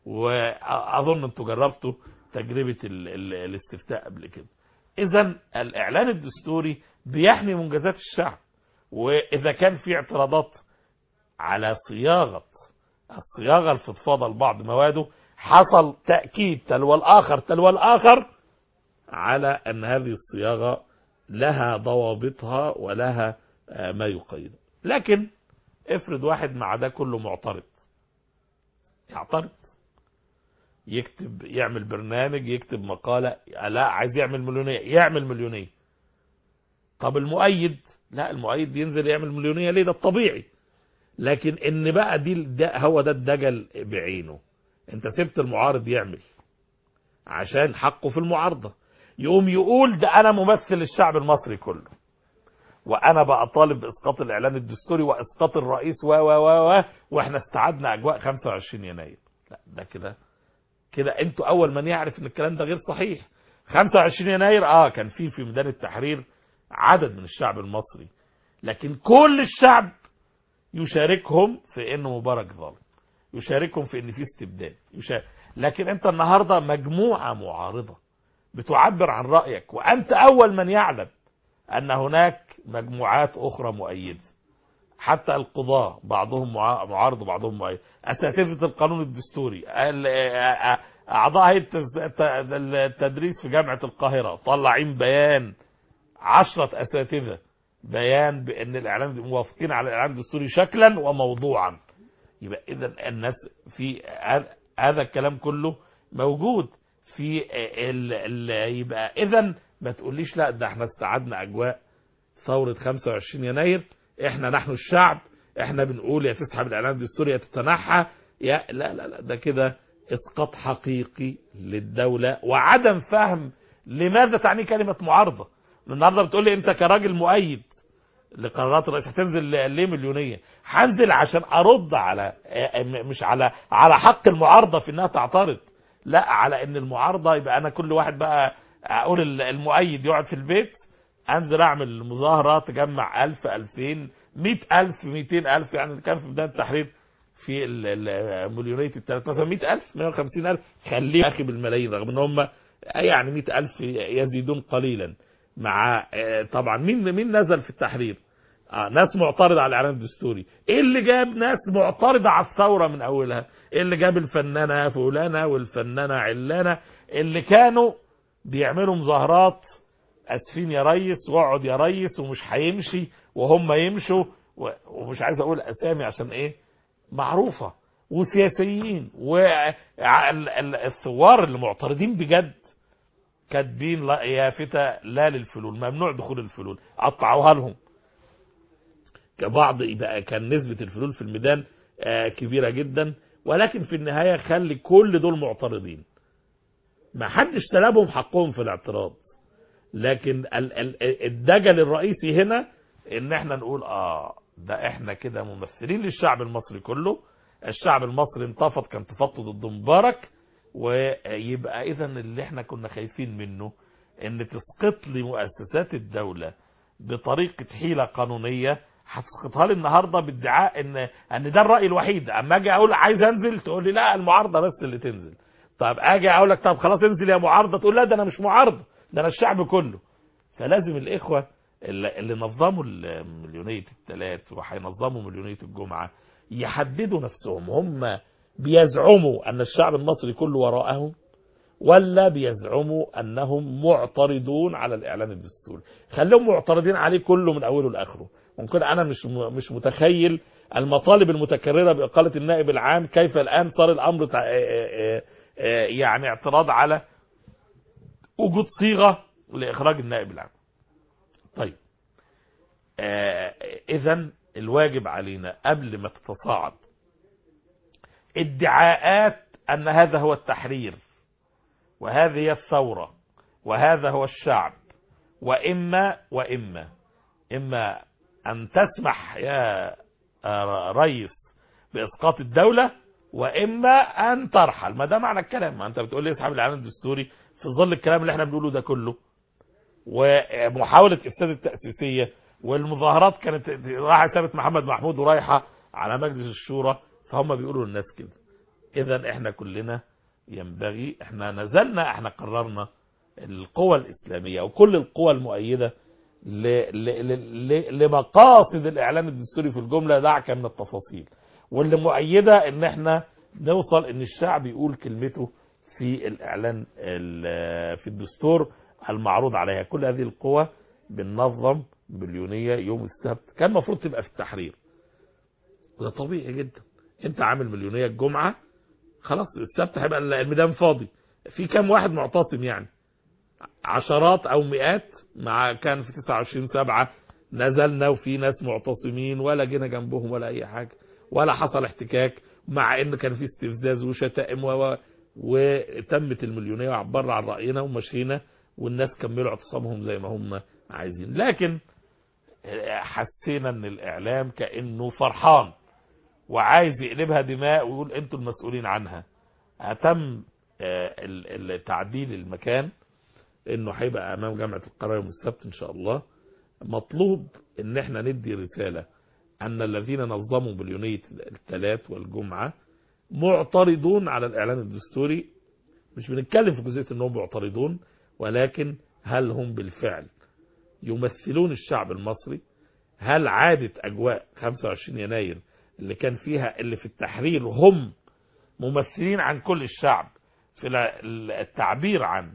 وأظن أنتوا جربتوا تجربة ال ال الاستفتاء قبل كده إذا الإعلان الدستوري بيحمي منجزات الشعب وإذا كان في اعتراضات على صياغة الصياغة الفضفاضة لبعض مواده حصل تأكيد تلو الآخر تلو الآخر على أن هذه الصياغة لها ضوابطها ولها آه، ما يقيد لكن افرض واحد مع ده كله معترض يعترض يكتب يعمل برنامج يكتب مقالة لا عايز يعمل مليونية يعمل مليونية طب المؤيد لا المؤيد ينزل يعمل مليونية ليه ده الطبيعي لكن ان بقى دي ده هو ده الدجل بعينه انت سبت المعارض يعمل عشان حقه في المعارضة يقوم يقول ده انا ممثل الشعب المصري كله وانا بقى طالب باسقاط الاعلان الدستوري واسقاط الرئيس و و و و واحنا استعدنا اجواء 25 يناير لا ده كده كده انتوا اول من يعرف ان الكلام ده غير صحيح 25 يناير اه كان في في ميدان التحرير عدد من الشعب المصري لكن كل الشعب يشاركهم في انه مبارك ظالم يشاركهم في ان في استبداد يشارك. لكن انت النهارده مجموعه معارضه بتعبر عن رايك وانت اول من يعلم ان هناك مجموعات اخرى مؤيده حتى القضاة بعضهم مع- معارض وبعضهم مؤيد أساتذة القانون الدستوري ال- آ- آ- أعضاء هيئة التز- الت- التدريس في جامعة القاهرة طلعين بيان عشرة أساتذة بيان بأن الإعلام موافقين على الإعلام الدستوري شكلا وموضوعا يبقى إذا الناس في هذا- هذا الكلام كله موجود في ال ال يبقى إذا ما تقوليش لا ده احنا استعدنا أجواء ثورة 25 يناير احنا نحن الشعب احنا بنقول يا تسحب الاعلان الدستوري يا تتنحى يا لا لا لا ده كده اسقاط حقيقي للدولة وعدم فهم لماذا تعني كلمة معارضة النهارده بتقول لي انت كراجل مؤيد لقرارات الرئيس هتنزل ليه مليونية هنزل عشان ارد على م- مش على على حق المعارضة في انها تعترض لا على ان المعارضه يبقى انا كل واحد بقى اقول ال- المؤيد يقعد في البيت انزل اعمل مظاهره تجمع 1000 2000 100000 200000 يعني كان في بدايه التحرير في ال- ال- مليونيه الثلاث مثلا 100000 150000 خليه اخي بالملايين رغم ان هم يعني 100000 يزيدون قليلا مع آه، طبعا مين مين نزل في التحرير آه ناس معترضة على الإعلان الدستوري إيه اللي جاب ناس معترضة على الثورة من أولها إيه اللي جاب الفنانة فلانة والفنانة علانة اللي كانوا بيعملوا مظاهرات أسفين يا ريس واقعد يا ريس ومش هيمشي وهم يمشوا و- ومش عايز أقول أسامي عشان إيه معروفة وسياسيين والثوار اللي معترضين بجد كاتبين لا- يافتة لا للفلول ممنوع دخول الفلول قطعوها لهم كبعض يبقى كان نسبة الفلول في الميدان آه، كبيرة جدا ولكن في النهاية خلي كل دول معترضين ما حدش سلبهم حقهم في الاعتراض لكن ال- ال- الدجل الرئيسي هنا ان احنا نقول اه ده احنا كده ممثلين للشعب المصري كله الشعب المصري انتفض كان تفضل ضد مبارك ويبقى اذا اللي احنا كنا خايفين منه ان تسقط لي مؤسسات الدولة بطريقة حيلة قانونية هتسقطها لي النهارده بادعاء ان ان ده الراي الوحيد اما اجي اقول عايز انزل تقول لي لا المعارضه بس اللي تنزل طب اجي اقول لك طب خلاص انزل يا معارضه تقول لا ده انا مش معارضه ده انا الشعب كله فلازم الاخوه اللي, اللي نظموا مليونيه الثلاث وهينظموا مليونيه الجمعه يحددوا نفسهم هم بيزعموا ان الشعب المصري كله وراءهم ولا بيزعموا انهم معترضون على الاعلان الدستوري خليهم معترضين عليه كله من اوله لاخره ممكن انا مش م- مش متخيل المطالب المتكرره باقاله النائب العام كيف الان صار الامر تع- آه، آه، آه، يعني اعتراض على وجود صيغه لاخراج النائب العام طيب اذا الواجب علينا قبل ما تتصاعد ادعاءات ان هذا هو التحرير وهذه هي الثورة وهذا هو الشعب وإما وإما إما أن تسمح يا ريس بإسقاط الدولة وإما أن ترحل ما ده معنى الكلام ما أنت بتقول لي اسحب الإعلان الدستوري في ظل الكلام اللي احنا بنقوله ده كله ومحاولة إفساد التأسيسية والمظاهرات كانت رايحة سابت محمد محمود ورايحة على مجلس الشورى فهم بيقولوا للناس كده إذا احنا كلنا ينبغي احنا نزلنا احنا قررنا القوى الإسلامية وكل القوى المؤيدة ل ل ل لمقاصد الإعلان الدستوري في الجملة دعك من التفاصيل واللي مؤيدة ان احنا نوصل ان الشعب يقول كلمته في الإعلان ال- في الدستور المعروض عليها كل هذه القوى بننظم مليونية يوم السبت كان المفروض تبقى في التحرير وده طبيعي جدا انت عامل مليونية الجمعة خلاص السبت هيبقى الميدان فاضي في كام واحد معتصم يعني عشرات او مئات مع كان في 29 سبعة نزلنا وفي ناس معتصمين ولا جينا جنبهم ولا اي حاجة ولا حصل احتكاك مع ان كان في استفزاز وشتائم و وتمت المليونية وعبرنا عن رأينا ومشينا والناس كملوا اعتصامهم زي ما هم عايزين لكن حسينا ان الاعلام كانه فرحان وعايز يقلبها دماء ويقول انتوا المسؤولين عنها تم تعديل المكان انه هيبقى امام جامعه القاهره يوم السبت ان شاء الله مطلوب ان احنا ندي رساله ان الذين نظموا مليونيه الثلاث والجمعه معترضون على الاعلان الدستوري مش بنتكلم في جزئيه انهم معترضون ولكن هل هم بالفعل يمثلون الشعب المصري هل عادت اجواء 25 يناير اللي كان فيها اللي في التحرير هم ممثلين عن كل الشعب في التعبير عن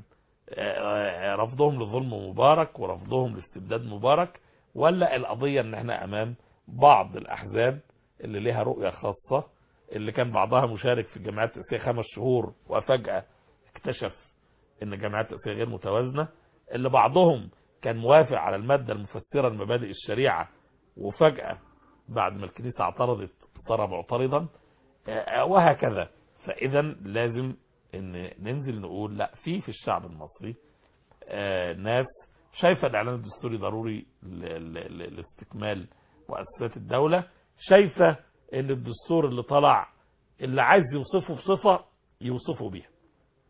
رفضهم لظلم مبارك ورفضهم لاستبداد مبارك ولا القضية ان احنا امام بعض الاحزاب اللي لها رؤية خاصة اللي كان بعضها مشارك في الجمعيات التأسيسية خمس شهور وفجأة اكتشف ان الجمعيات التأسيسية غير متوازنة اللي بعضهم كان موافق على المادة المفسرة لمبادئ الشريعة وفجأة بعد ما الكنيسة اعترضت صار معترضا وهكذا فإذا لازم ان ننزل نقول لا في في الشعب المصري ناس شايفة الإعلان الدستوري ضروري لاستكمال مؤسسات الدولة شايفة ان الدستور اللي طلع اللي عايز يوصفه بصفة يوصفه بيها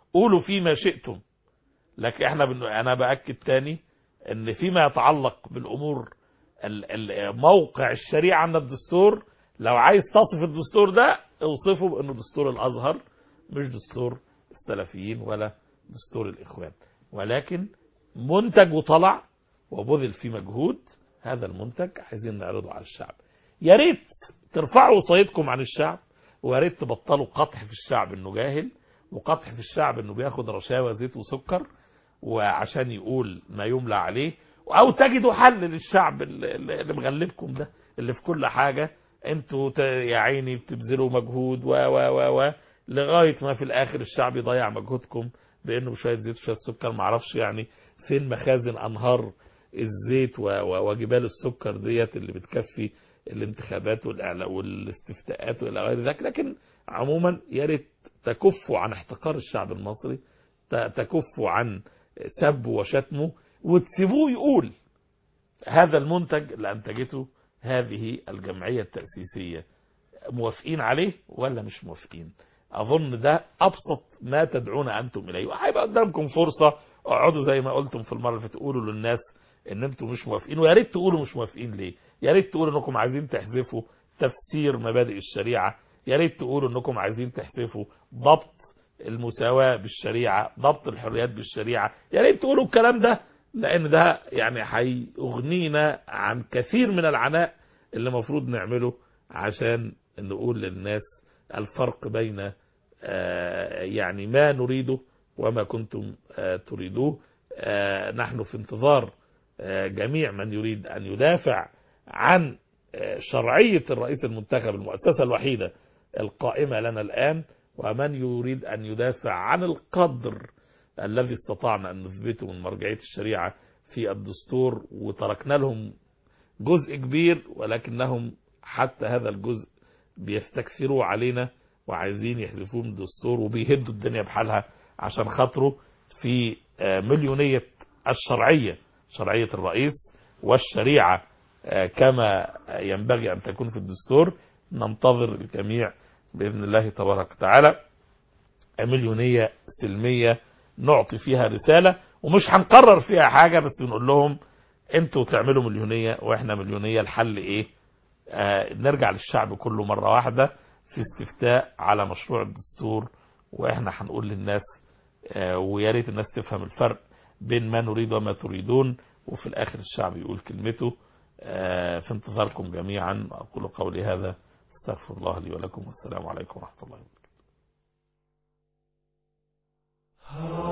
قولوا فيما شئتم لكن احنا بن... انا باكد تاني ان فيما يتعلق بالامور ال... ال... موقع الشريعه من الدستور لو عايز تصف الدستور ده اوصفه بانه دستور الازهر مش دستور السلفيين ولا دستور الاخوان ولكن منتج وطلع وبذل فيه مجهود هذا المنتج عايزين نعرضه على الشعب يا ريت ترفعوا وصيتكم عن الشعب ويا ريت تبطلوا قطح في الشعب انه جاهل وقطح في الشعب انه بياخد رشاوى زيت وسكر وعشان يقول ما يملى عليه او تجدوا حل للشعب اللي اللي مغلبكم ده اللي في كل حاجه انتوا ت- يا عيني بتبذلوا مجهود و و و و لغايه ما في الاخر الشعب يضيع مجهودكم بانه بشويه زيت وشويه سكر معرفش يعني فين مخازن انهار الزيت و- و- وجبال السكر ديت اللي بتكفي الانتخابات والإعلا- والاستفتاءات والى غير ذلك لكن عموما يا ريت تكفوا عن احتقار الشعب المصري ت- تكفوا عن سبه وشتمه وتسيبوه يقول هذا المنتج اللي انتجته هذه الجمعيه التاسيسيه موافقين عليه ولا مش موافقين اظن ده ابسط ما تدعون انتم اليه وهيبقى قدامكم فرصه اقعدوا زي ما قلتم في المره اللي فاتت تقولوا للناس ان انتم مش موافقين ويا ريت تقولوا مش موافقين ليه يا ريت تقولوا انكم عايزين تحذفوا تفسير مبادئ الشريعه يا ريت تقولوا انكم عايزين تحذفوا ضبط المساواه بالشريعه ضبط الحريات بالشريعه يا ريت تقولوا الكلام ده لان ده يعني هيغنينا عن كثير من العناء اللي المفروض نعمله عشان نقول للناس الفرق بين آه، يعني ما نريده وما كنتم آه، تريدوه آه، نحن في انتظار آه، جميع من يريد أن يدافع عن آه، شرعية الرئيس المنتخب المؤسسة الوحيدة القائمة لنا الآن ومن يريد أن يدافع عن القدر الذي استطعنا أن نثبته من مرجعية الشريعة في الدستور وتركنا لهم جزء كبير ولكنهم حتى هذا الجزء بيستكثروا علينا وعايزين يحذفوه من الدستور وبيهدوا الدنيا بحالها عشان خاطره في آه، مليونية الشرعية شرعية الرئيس والشريعة آه، كما ينبغي أن تكون في الدستور ننتظر الجميع بإذن الله تبارك وتعالى مليونية سلمية نعطي فيها رسالة ومش هنقرر فيها حاجة بس بنقول لهم انتوا تعملوا مليونية واحنا مليونية الحل ايه آه نرجع للشعب كله مرة واحدة في استفتاء على مشروع الدستور واحنا هنقول للناس آه ويا ريت الناس تفهم الفرق بين ما نريد وما تريدون وفي الاخر الشعب يقول كلمته آه في انتظاركم جميعا اقول قولي هذا استغفر الله لي ولكم والسلام عليكم ورحمة الله وبركاته